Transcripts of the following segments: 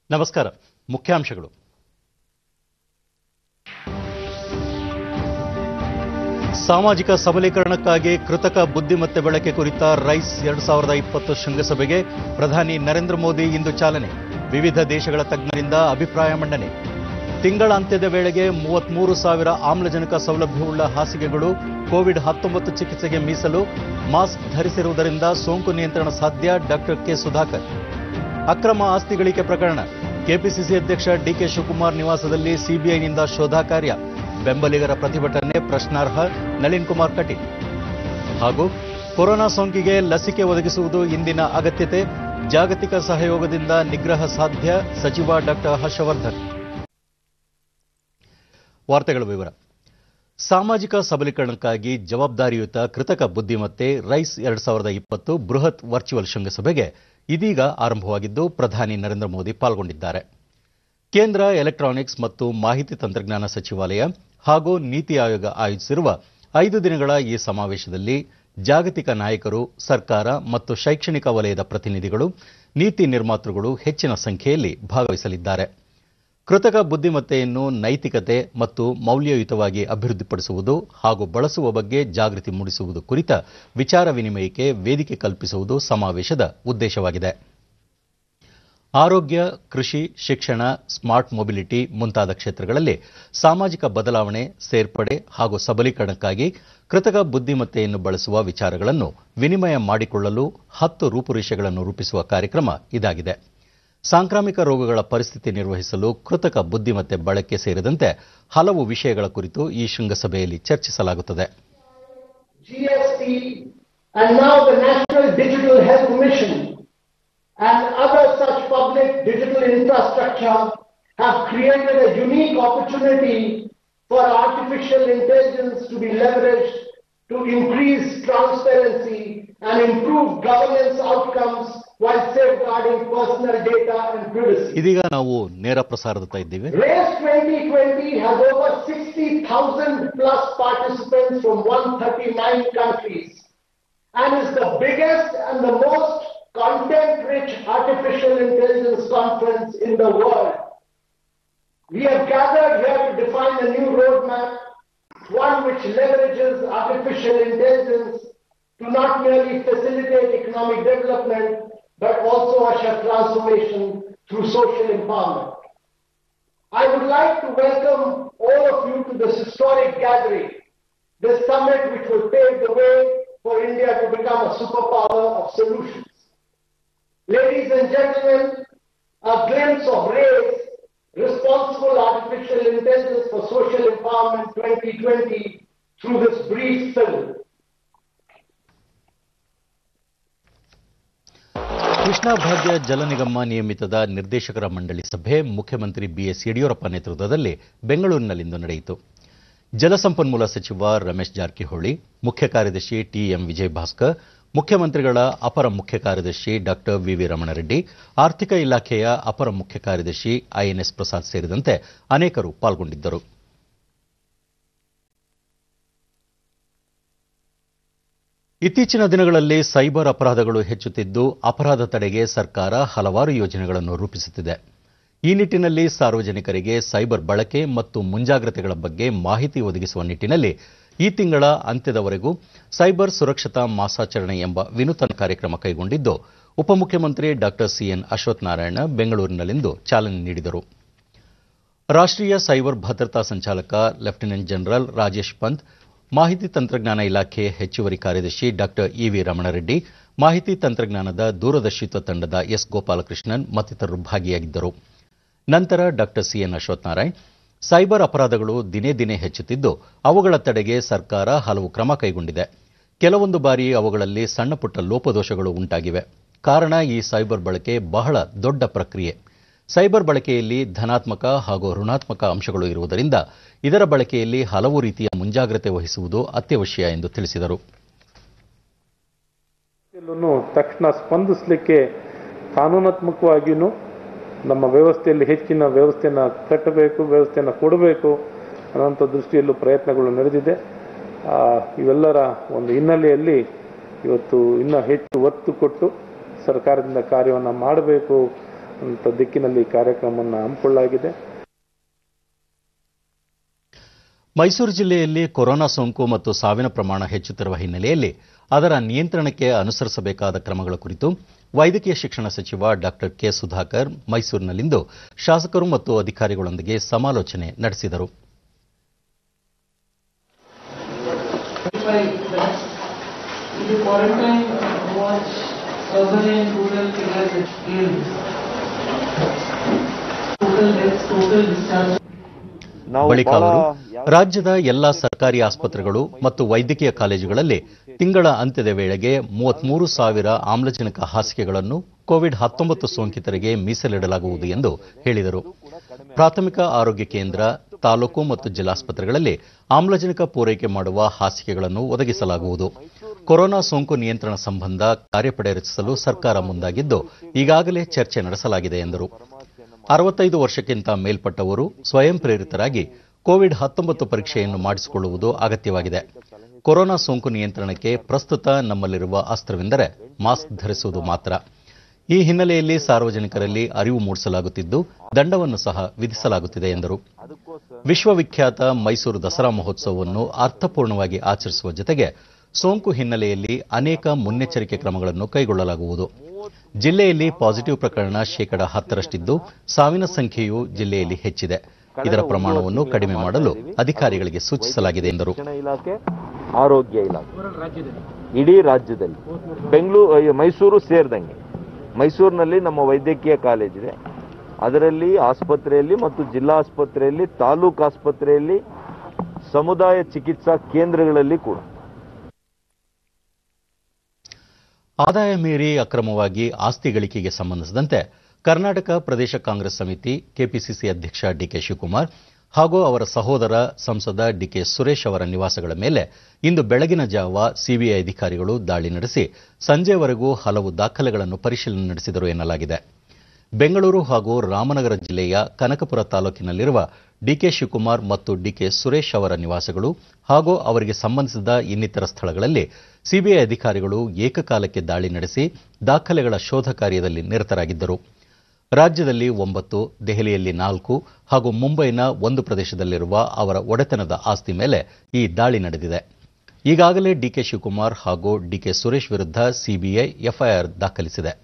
ನಮಸ್ಕಾರ ಮುಖ್ಯಾಂಶಗಳು ಸಾಮಾಜಿಕ ಸಬಲೀಕರಣಕ್ಕಾಗಿ ಕೃತಕ ಬುದ್ಧಿಮತ್ತೆ ಬಳಕೆ ಕುರಿತ ರೈಸ್ ಎರಡ್ ಸಾವಿರದ ಇಪ್ಪತ್ತು ಶೃಂಗಸಭೆಗೆ ಪ್ರಧಾನಿ ನರೇಂದ್ರ ಮೋದಿ ಇಂದು ಚಾಲನೆ ವಿವಿಧ ದೇಶಗಳ ತಜ್ಞರಿಂದ ಅಭಿಪ್ರಾಯ ಮಂಡನೆ ತಿಂಗಳ ಅಂತ್ಯದ ವೇಳೆಗೆ ಮೂವತ್ಮೂರು ಸಾವಿರ ಆಮ್ಲಜನಕ ಸೌಲಭ್ಯವುಳ್ಳ ಹಾಸಿಗೆಗಳು ಕೋವಿಡ್ ಹತ್ತೊಂಬತ್ತು ಚಿಕಿತ್ಸೆಗೆ ಮೀಸಲು ಮಾಸ್ಕ್ ಧರಿಸಿರುವುದರಿಂದ ಸೋಂಕು ನಿಯಂತ್ರಣ ಸಾಧ್ಯ ಡಾಕ್ಟರ್ ಕೆ ಸುಧಾಕರ್ ಅಕ್ರಮ ಆಸ್ತಿ ಗಳಿಕೆ ಪ್ರಕರಣ ಕೆಪಿಸಿಸಿ ಅಧ್ಯಕ್ಷ ಡಿಕೆ ಶಿವಕುಮಾರ್ ನಿವಾಸದಲ್ಲಿ ಸಿಬಿಐನಿಂದ ಶೋಧ ಕಾರ್ಯ ಬೆಂಬಲಿಗರ ಪ್ರತಿಭಟನೆ ಪ್ರಶ್ನಾರ್ಹ ನಳಿನ್ ಕುಮಾರ್ ಕಟೀಲ್ ಹಾಗೂ ಕೊರೋನಾ ಸೋಂಕಿಗೆ ಲಸಿಕೆ ಒದಗಿಸುವುದು ಇಂದಿನ ಅಗತ್ಯತೆ ಜಾಗತಿಕ ಸಹಯೋಗದಿಂದ ನಿಗ್ರಹ ಸಾಧ್ಯ ಸಚಿವ ಡಾಕ್ಟರ್ ಹರ್ಷವರ್ಧನ್ ವಾರ್ತೆಗಳ ವಿವರ ಸಾಮಾಜಿಕ ಸಬಲೀಕರಣಕ್ಕಾಗಿ ಜವಾಬ್ದಾರಿಯುತ ಕೃತಕ ಬುದ್ಧಿಮತ್ತೆ ರೈಸ್ ಎರಡ್ ಸಾವಿರದ ಇಪ್ಪತ್ತು ಬೃಹತ್ ವರ್ಚುವಲ್ ಶೃಂಗಸಭೆಗೆ ಇದೀಗ ಆರಂಭವಾಗಿದ್ದು ಪ್ರಧಾನಿ ನರೇಂದ್ರ ಮೋದಿ ಪಾಲ್ಗೊಂಡಿದ್ದಾರೆ ಕೇಂದ್ರ ಎಲೆಕ್ಟ್ರಾನಿಕ್ಸ್ ಮತ್ತು ಮಾಹಿತಿ ತಂತ್ರಜ್ಞಾನ ಸಚಿವಾಲಯ ಹಾಗೂ ನೀತಿ ಆಯೋಗ ಆಯೋಜಿಸಿರುವ ಐದು ದಿನಗಳ ಈ ಸಮಾವೇಶದಲ್ಲಿ ಜಾಗತಿಕ ನಾಯಕರು ಸರ್ಕಾರ ಮತ್ತು ಶೈಕ್ಷಣಿಕ ವಲಯದ ಪ್ರತಿನಿಧಿಗಳು ನೀತಿ ನಿರ್ಮಾತೃಗಳು ಹೆಚ್ಚಿನ ಸಂಖ್ಯೆಯಲ್ಲಿ ಭಾಗವಹಿಸಲಿದ್ದಾರೆ ಕೃತಕ ಬುದ್ಧಿಮತ್ತೆಯನ್ನು ನೈತಿಕತೆ ಮತ್ತು ಮೌಲ್ಯಯುತವಾಗಿ ಅಭಿವೃದ್ಧಿಪಡಿಸುವುದು ಹಾಗೂ ಬಳಸುವ ಬಗ್ಗೆ ಜಾಗೃತಿ ಮೂಡಿಸುವುದು ಕುರಿತ ವಿಚಾರ ವಿನಿಮಯಕ್ಕೆ ವೇದಿಕೆ ಕಲ್ಪಿಸುವುದು ಸಮಾವೇಶದ ಉದ್ದೇಶವಾಗಿದೆ ಆರೋಗ್ಯ ಕೃಷಿ ಶಿಕ್ಷಣ ಸ್ಮಾರ್ಟ್ ಮೊಬಿಲಿಟಿ ಮುಂತಾದ ಕ್ಷೇತ್ರಗಳಲ್ಲಿ ಸಾಮಾಜಿಕ ಬದಲಾವಣೆ ಸೇರ್ಪಡೆ ಹಾಗೂ ಸಬಲೀಕರಣಕ್ಕಾಗಿ ಕೃತಕ ಬುದ್ಧಿಮತ್ತೆಯನ್ನು ಬಳಸುವ ವಿಚಾರಗಳನ್ನು ವಿನಿಮಯ ಮಾಡಿಕೊಳ್ಳಲು ಹತ್ತು ರೂಪುರೇಷೆಗಳನ್ನು ರೂಪಿಸುವ ಕಾರ್ಯಕ್ರಮ ಇದಾಗಿದೆ ಸಾಂಕ್ರಾಮಿಕ ರೋಗಗಳ ಪರಿಸ್ಥಿತಿ ನಿರ್ವಹಿಸಲು ಕೃತಕ ಬುದ್ಧಿಮತ್ತೆ ಬಳಕೆ ಸೇರಿದಂತೆ ಹಲವು ವಿಷಯಗಳ ಕುರಿತು ಈ ಶೃಂಗಸಭೆಯಲ್ಲಿ ಚರ್ಚಿಸಲಾಗುತ್ತದೆ GST and now the National Digital Health Mission and other such public digital infrastructure have created a unique opportunity for artificial intelligence to be leveraged to increase transparency and improve governance outcomes while safeguarding personal data and privacy. ಇದೀಗ ನಾವು ನೇರ ಪ್ರಸಾರದತ್ತ ಇದ್ದೀವಿ Race 2020 has over 60,000 plus participants from 139 countries and is the biggest and the most content-rich artificial intelligence conference in the world. We have gathered here to define a new roadmap, one which leverages artificial intelligence to not merely facilitate economic development, but also usher transformation through social empowerment. I would like to welcome all of you to this historic gathering, this summit which will pave the way for India to become a superpower of solutions. Ladies and gentlemen, a glimpse of RACE, Responsible Artificial Intelligence for Social Empowerment 2020 through this brief film. Krishna ಭಾಗ್ಯ ಜಲ ನಿಗಮ ನಿಯಮಿತದ ನಿರ್ದೇಶಕರ ಮಂಡಳಿ ಸಭೆ ಮುಖ್ಯಮಂತ್ರಿ BS Yediyurappa ನೇತೃತ್ವದಲ್ಲಿ ಬೆಂಗಳೂರಿನಲ್ಲಿಂದು ನಡೆಯಿತು ಜಲಸಂಪನ್ಮೂಲ ಸಚಿವ ರಮೇಶ್ ಜಾರಕಿಹೊಳಿ ಮುಖ್ಯ ಕಾರ್ಯದರ್ಶಿ ಟಿಎಂ ವಿಜಯ್ ಭಾಸ್ಕರ್ ಮುಖ್ಯಮಂತ್ರಿಗಳ ಅಪರ ಮುಖ್ಯ ಕಾರ್ಯದರ್ಶಿ ಡಾಕ್ಟರ್ ವಿವಿ ರಮಣರೆಡ್ಡಿ ಆರ್ಥಿಕ ಇಲಾಖೆಯ ಅಪರ ಮುಖ್ಯ ಕಾರ್ಯದರ್ಶಿ ಐಎನ್ಎಸ್ ಪ್ರಸಾದ್ ಸೇರಿದಂತೆ ಅನೇಕರು ಪಾಲ್ಗೊಂಡಿದ್ದರು ಇತ್ತೀಚಿನ ದಿನಗಳಲ್ಲಿ ಸೈಬರ್ ಅಪರಾಧಗಳು ಹೆಚ್ಚುತ್ತಿದ್ದು ಅಪರಾಧ ತಡೆಗೆ ಸರ್ಕಾರ ಹಲವಾರು ಯೋಜನೆಗಳನ್ನು ರೂಪಿಸುತ್ತಿದೆ ಈ ನಿಟ್ಟಿನಲ್ಲಿ ಸಾರ್ವಜನಿಕರಿಗೆ ಸೈಬರ್ ಬಳಕೆ ಮತ್ತು ಮುಂಜಾಗ್ರತೆಗಳ ಬಗ್ಗೆ ಮಾಹಿತಿ ಒದಗಿಸುವ ನಿಟ್ಟಿನಲ್ಲಿ ಈ ತಿಂಗಳ ಅಂತ್ಯದವರೆಗೂ ಸೈಬರ್ ಸುರಕ್ಷತಾ ಮಾಸಾಚರಣೆ ಎಂಬ ವಿನೂತನ ಕಾರ್ಯಕ್ರಮ ಕೈಗೊಂಡಿದ್ದು ಉಪಮುಖ್ಯಮಂತ್ರಿ ಡಾಕ್ಟರ್ ಸಿಎನ್ ಅಶ್ವತ್ಥನಾರಾಯಣ ಬೆಂಗಳೂರಿನಲ್ಲಿಂದು ಚಾಲನೆ ನೀಡಿದರು ರಾಷ್ಟ್ರೀಯ ಸೈಬರ್ ಭದ್ರತಾ ಸಂಚಾಲಕ ಲೆಫ್ಟಿನೆಂಟ್ ಜನರಲ್ ರಾಜೇಶ್ ಪಂತ್ ಮಾಹಿತಿ ತಂತ್ರಜ್ಞಾನ ಇಲಾಖೆ ಹೆಚ್ಚುವರಿ ಕಾರ್ಯದರ್ಶಿ ಡಾಕ್ಟರ್ ಇವಿ ರಮಣರೆಡ್ಡಿ ಮಾಹಿತಿ ತಂತ್ರಜ್ಞಾನದ ದೂರದರ್ಶಿತ್ವ ತಂಡದ ಎಸ್ ಗೋಪಾಲಕೃಷ್ಣನ್ ಮತ್ತಿತರರು ಭಾಗಿಯಾಗಿದ್ದರು ನಂತರ ಡಾಕ್ಟರ್ ಸಿಎನ್ ಅಶ್ವತ್ಥನಾರಾಯಣ್ ಸೈಬರ್ ಅಪರಾಧಗಳು ದಿನೇ ದಿನೇ ಹೆಚ್ಚುತ್ತಿದ್ದು ಅವುಗಳ ತಡೆಗೆ ಸರ್ಕಾರ ಹಲವು ಕ್ರಮ ಕೈಗೊಂಡಿದೆ ಕೆಲವೊಂದು ಬಾರಿ ಅವುಗಳಲ್ಲಿ ಸಣ್ಣಪುಟ್ಟ ಲೋಪದೋಷಗಳು ಉಂಟಾಗಿವೆ ಕಾರಣ ಈ ಸೈಬರ್ ಬಳಕೆ ಬಹಳ ದೊಡ್ಡ ಪ್ರಕ್ರಿಯೆ ಸೈಬರ್ ಬಳಕೆಯಲ್ಲಿ ಧನಾತ್ಮಕ ಹಾಗೂ ಋಣಾತ್ಮಕ ಅಂಶಗಳು ಇರುವುದರಿಂದ ಇದರ ಬಳಕೆಯಲ್ಲಿ ಹಲವು ರೀತಿಯ ಮುಂಜಾಗ್ರತೆ ವಹಿಸುವುದು ಅತ್ಯವಶ್ಯ ಎಂದು ತಿಳಿಸಿದರು ಎಲ್ಲೂ ತಕ್ಷಣ ಸ್ಪಂದಿಸಲಿಕ್ಕೆ ಕಾನೂನಾತ್ಮಕವಾಗಿಯೂ ನಮ್ಮ ವ್ಯವಸ್ಥೆಯಲ್ಲಿ ಹೆಚ್ಚಿನ ವ್ಯವಸ್ಥೆಯನ್ನು ಕಟ್ಟಬೇಕು ವ್ಯವಸ್ಥೆಯನ್ನು ಕೊಡಬೇಕು ಅನ್ನೋಂಥ ದೃಷ್ಟಿಯಲ್ಲೂ ಪ್ರಯತ್ನಗಳು ನಡೆದಿದೆ ಆ, ಇವೆಲ್ಲರ ಒಂದು ಹಿನ್ನೆಲೆಯಲ್ಲಿ ಇವತ್ತು ಇನ್ನೂ ಹೆಚ್ಚು ಒತ್ತು ಕೊಟ್ಟು ಸರ್ಕಾರದಿಂದ ಕಾರ್ಯವನ್ನು ಮಾಡಬೇಕು ಅಂತ ದಿಕ್ಕಿನಲ್ಲಿ ಈ ಕಾರ್ಯಕ್ರಮವನ್ನು ಹಮ್ಮಿಕೊಳ್ಳಲಾಗಿದೆ ಮೈಸೂರು ಜಿಲ್ಲೆಯಲ್ಲಿ ಕೊರೋನಾ ಸೋಂಕು ಮತ್ತು ಸಾವಿನ ಪ್ರಮಾಣ ಹೆಚ್ಚುತ್ತಿರುವ ಹಿನ್ನೆಲೆಯಲ್ಲಿ ಅದರ ನಿಯಂತ್ರಣಕ್ಕೆ ಅನುಸರಿಸಬೇಕಾದ ಕ್ರಮಗಳ ಕುರಿತು ವೈದ್ಯಕೀಯ ಶಿಕ್ಷಣ ಸಚಿವ ಡಾಕ್ಟರ್ ಕೆ ಸುಧಾಕರ್ ಮೈಸೂರಿನಲ್ಲಿಂದು ಶಾಸಕರು ಮತ್ತು ಅಧಿಕಾರಿಗಳೊಂದಿಗೆ ಸಮಾಲೋಚನೆ ನಡೆಸಿದರು If you quarantine was urban and rural figures scale. Total deaths, total discharge. ನಾವು ಬಳಿಕ ಬಹಳ ಅವರು ರಾಜ್ಯದ ಎಲ್ಲಾ ಸರ್ಕಾರಿ ಆಸ್ಪತ್ರೆಗಳು ಮತ್ತು ವೈದ್ಯಕೀಯ ಕಾಲೇಜುಗಳಲ್ಲಿ ತಿಂಗಳ ಅಂತ್ಯದ ವೇಳೆಗೆ ಮೂವತ್ಮೂರು ಸಾವಿರ ಆಮ್ಲಜನಕ ಹಾಸಿಗೆಗಳನ್ನು ಕೋವಿಡ್ ಹತ್ತೊಂಬತ್ತು ಸೋಂಕಿತರಿಗೆ ಮೀಸಲಿಡಲಾಗುವುದು ಎಂದು ಹೇಳಿದರು ಪ್ರಾಥಮಿಕ ಆರೋಗ್ಯ ಕೇಂದ್ರ ತಾಲೂಕು ಮತ್ತು ಜಿಲ್ಲಾಸ್ಪತ್ರೆಗಳಲ್ಲಿ ಆಮ್ಲಜನಕ ಪೂರೈಕೆ ಮಾಡುವ ಹಾಸಿಗೆಗಳನ್ನು ಒದಗಿಸಲಾಗುವುದು ಕೊರೋನಾ ಸೋಂಕು ನಿಯಂತ್ರಣ ಸಂಬಂಧ ಕಾರ್ಯಪಡೆ ರಚಿಸಲು ಸರ್ಕಾರ ಮುಂದಾಗಿದ್ದು ಈಗಾಗಲೇ ಚರ್ಚೆ ನಡೆಸಲಾಗಿದೆ ಎಂದರು ಅರವತ್ತೈದು ವರ್ಷಕ್ಕಿಂತ ಮೇಲ್ಪಟ್ಟವರು ಸ್ವಯಂ ಪ್ರೇರಿತರಾಗಿ ಕೋವಿಡ್ ಹತ್ತೊಂಬತ್ತು ಪರೀಕ್ಷೆಯನ್ನು ಮಾಡಿಸಿಕೊಳ್ಳುವುದು ಅಗತ್ಯವಾಗಿದೆ ಕೊರೋನಾ ಸೋಂಕು ನಿಯಂತ್ರಣಕ್ಕೆ ಪ್ರಸ್ತುತ ನಮ್ಮಲ್ಲಿರುವ ಅಸ್ತ್ರವೆಂದರೆ ಮಾಸ್ಕ್ ಧರಿಸುವುದು ಮಾತ್ರ ಈ ಹಿನ್ನೆಲೆಯಲ್ಲಿ ಸಾರ್ವಜನಿಕರಲ್ಲಿ ಅರಿವು ಮೂಡಿಸಲಾಗುತ್ತಿದ್ದು ದಂಡವನ್ನು ಸಹ ವಿಧಿಸಲಾಗುತ್ತಿದೆ ಎಂದರು ವಿಶ್ವವಿಖ್ಯಾತ ಮೈಸೂರು ದಸರಾ ಮಹೋತ್ಸವವನ್ನು ಅರ್ಥಪೂರ್ಣವಾಗಿ ಆಚರಿಸುವ ಜೊತೆಗೆ ಸೋಂಕು ಹಿನ್ನೆಲೆಯಲ್ಲಿ ಅನೇಕ ಮುನ್ನೆಚ್ಚರಿಕೆ ಕ್ರಮಗಳನ್ನು ಕೈಗೊಳ್ಳಲಾಗುವುದು ಜಿಲ್ಲೆಯಲ್ಲಿ ಪಾಸಿಟಿವ್ ಪ್ರಕರಣ ಶೇಕಡ ಹತ್ತರಷ್ಟಿದ್ದು ಸಾವಿನ ಸಂಖ್ಯೆಯೂ ಜಿಲ್ಲೆಯಲ್ಲಿ ಹೆಚ್ಚಿದೆ ಇದರ ಪ್ರಮಾಣವನ್ನು ಕಡಿಮೆ ಮಾಡಲು ಅಧಿಕಾರಿಗಳಿಗೆ ಸೂಚಿಸಲಾಗಿದೆ ಎಂದರು ಶಿಕ್ಷಣ ಇಲಾಖೆ ಆರೋಗ್ಯ ಇಲಾಖೆ ಇಡೀ ರಾಜ್ಯದಲ್ಲಿ ಬೆಂಗಳೂರು ಮೈಸೂರು ಸೇರಿದಂಗೆ ಮೈಸೂರಿನಲ್ಲಿ ನಮ್ಮ ವೈದ್ಯಕೀಯ ಕಾಲೇಜ್ ಇದೆ ಅದರಲ್ಲಿ ಆಸ್ಪತ್ರೆಯಲ್ಲಿ ಮತ್ತು ಜಿಲ್ಲಾ ಆಸ್ಪತ್ರೆಯಲ್ಲಿ ತಾಲೂಕು ಆಸ್ಪತ್ರೆಯಲ್ಲಿ ಸಮುದಾಯ ಚಿಕಿತ್ಸಾ ಕೇಂದ್ರಗಳಲ್ಲಿ ಕೂಡ ಆದಾಯ ಮೀರಿ ಅಕ್ರಮವಾಗಿ ಆಸ್ತಿ ಗಳಿಕೆಗೆ ಸಂಬಂಧಿಸಿದಂತೆ ಕರ್ನಾಟಕ ಪ್ರದೇಶ ಕಾಂಗ್ರೆಸ್ ಸಮಿತಿ ಕೆಪಿಸಿಸಿ ಅಧ್ಯಕ್ಷ ಡಿಕೆ ಶಿವಕುಮಾರ್ ಹಾಗೂ ಅವರ ಸಹೋದರ ಸಂಸದ ಡಿಕೆ ಸುರೇಶ್ ಅವರ ನಿವಾಸಗಳ ಮೇಲೆ ಇಂದು ಬೆಳಗಿನ ಜಾವ ಸಿಬಿಐ ಅಧಿಕಾರಿಗಳು ದಾಳಿ ನಡೆಸಿ ಸಂಜೆವರೆಗೂ ಹಲವು ದಾಖಲೆಗಳನ್ನು ಪರಿಶೀಲನೆ ನಡೆಸಿದರು ಎನ್ನಲಾಗಿದೆ ಬೆಂಗಳೂರು ಹಾಗೂ ರಾಮನಗರ ಜಿಲ್ಲೆಯ ಕನಕಪುರ ತಾಲೂಕಿನಲ್ಲಿರುವ ಡಿಕೆ ಶಿವಕುಮಾರ್ ಮತ್ತು ಡಿಕೆ ಸುರೇಶ್ ಅವರ ನಿವಾಸಗಳು ಹಾಗೂ ಅವರಿಗೆ ಸಂಬಂಧಿಸಿದ ಇನ್ನಿತರ ಸ್ಥಳಗಳಲ್ಲಿ ಸಿಬಿಐ ಅಧಿಕಾರಿಗಳು ಏಕಕಾಲಕ್ಕೆ ದಾಳಿ ನಡೆಸಿ ದಾಖಲೆಗಳ ಶೋಧ ಕಾರ್ಯದಲ್ಲಿ ನಿರತರಾಗಿದ್ದರು ರಾಜ್ಯದಲ್ಲಿ ಒಂಬತ್ತು ದೆಹಲಿಯಲ್ಲಿ ನಾಲ್ಕು ಹಾಗೂ ಮುಂಬೈನ ಒಂದು ಪ್ರದೇಶದಲ್ಲಿರುವ ಅವರ ಒಡೆತನದ ಆಸ್ತಿ ಮೇಲೆ ಈ ದಾಳಿ ನಡೆದಿದೆ ಈಗಾಗಲೇ ಡಿಕೆ ಶಿವಕುಮಾರ್ ಹಾಗೂ ಡಿಕೆ ಸುರೇಶ್ ವಿರುದ್ಧ ಸಿಬಿಐ ಎಫ್ಐಆರ್ ದಾಖಲಿಸಿದೆ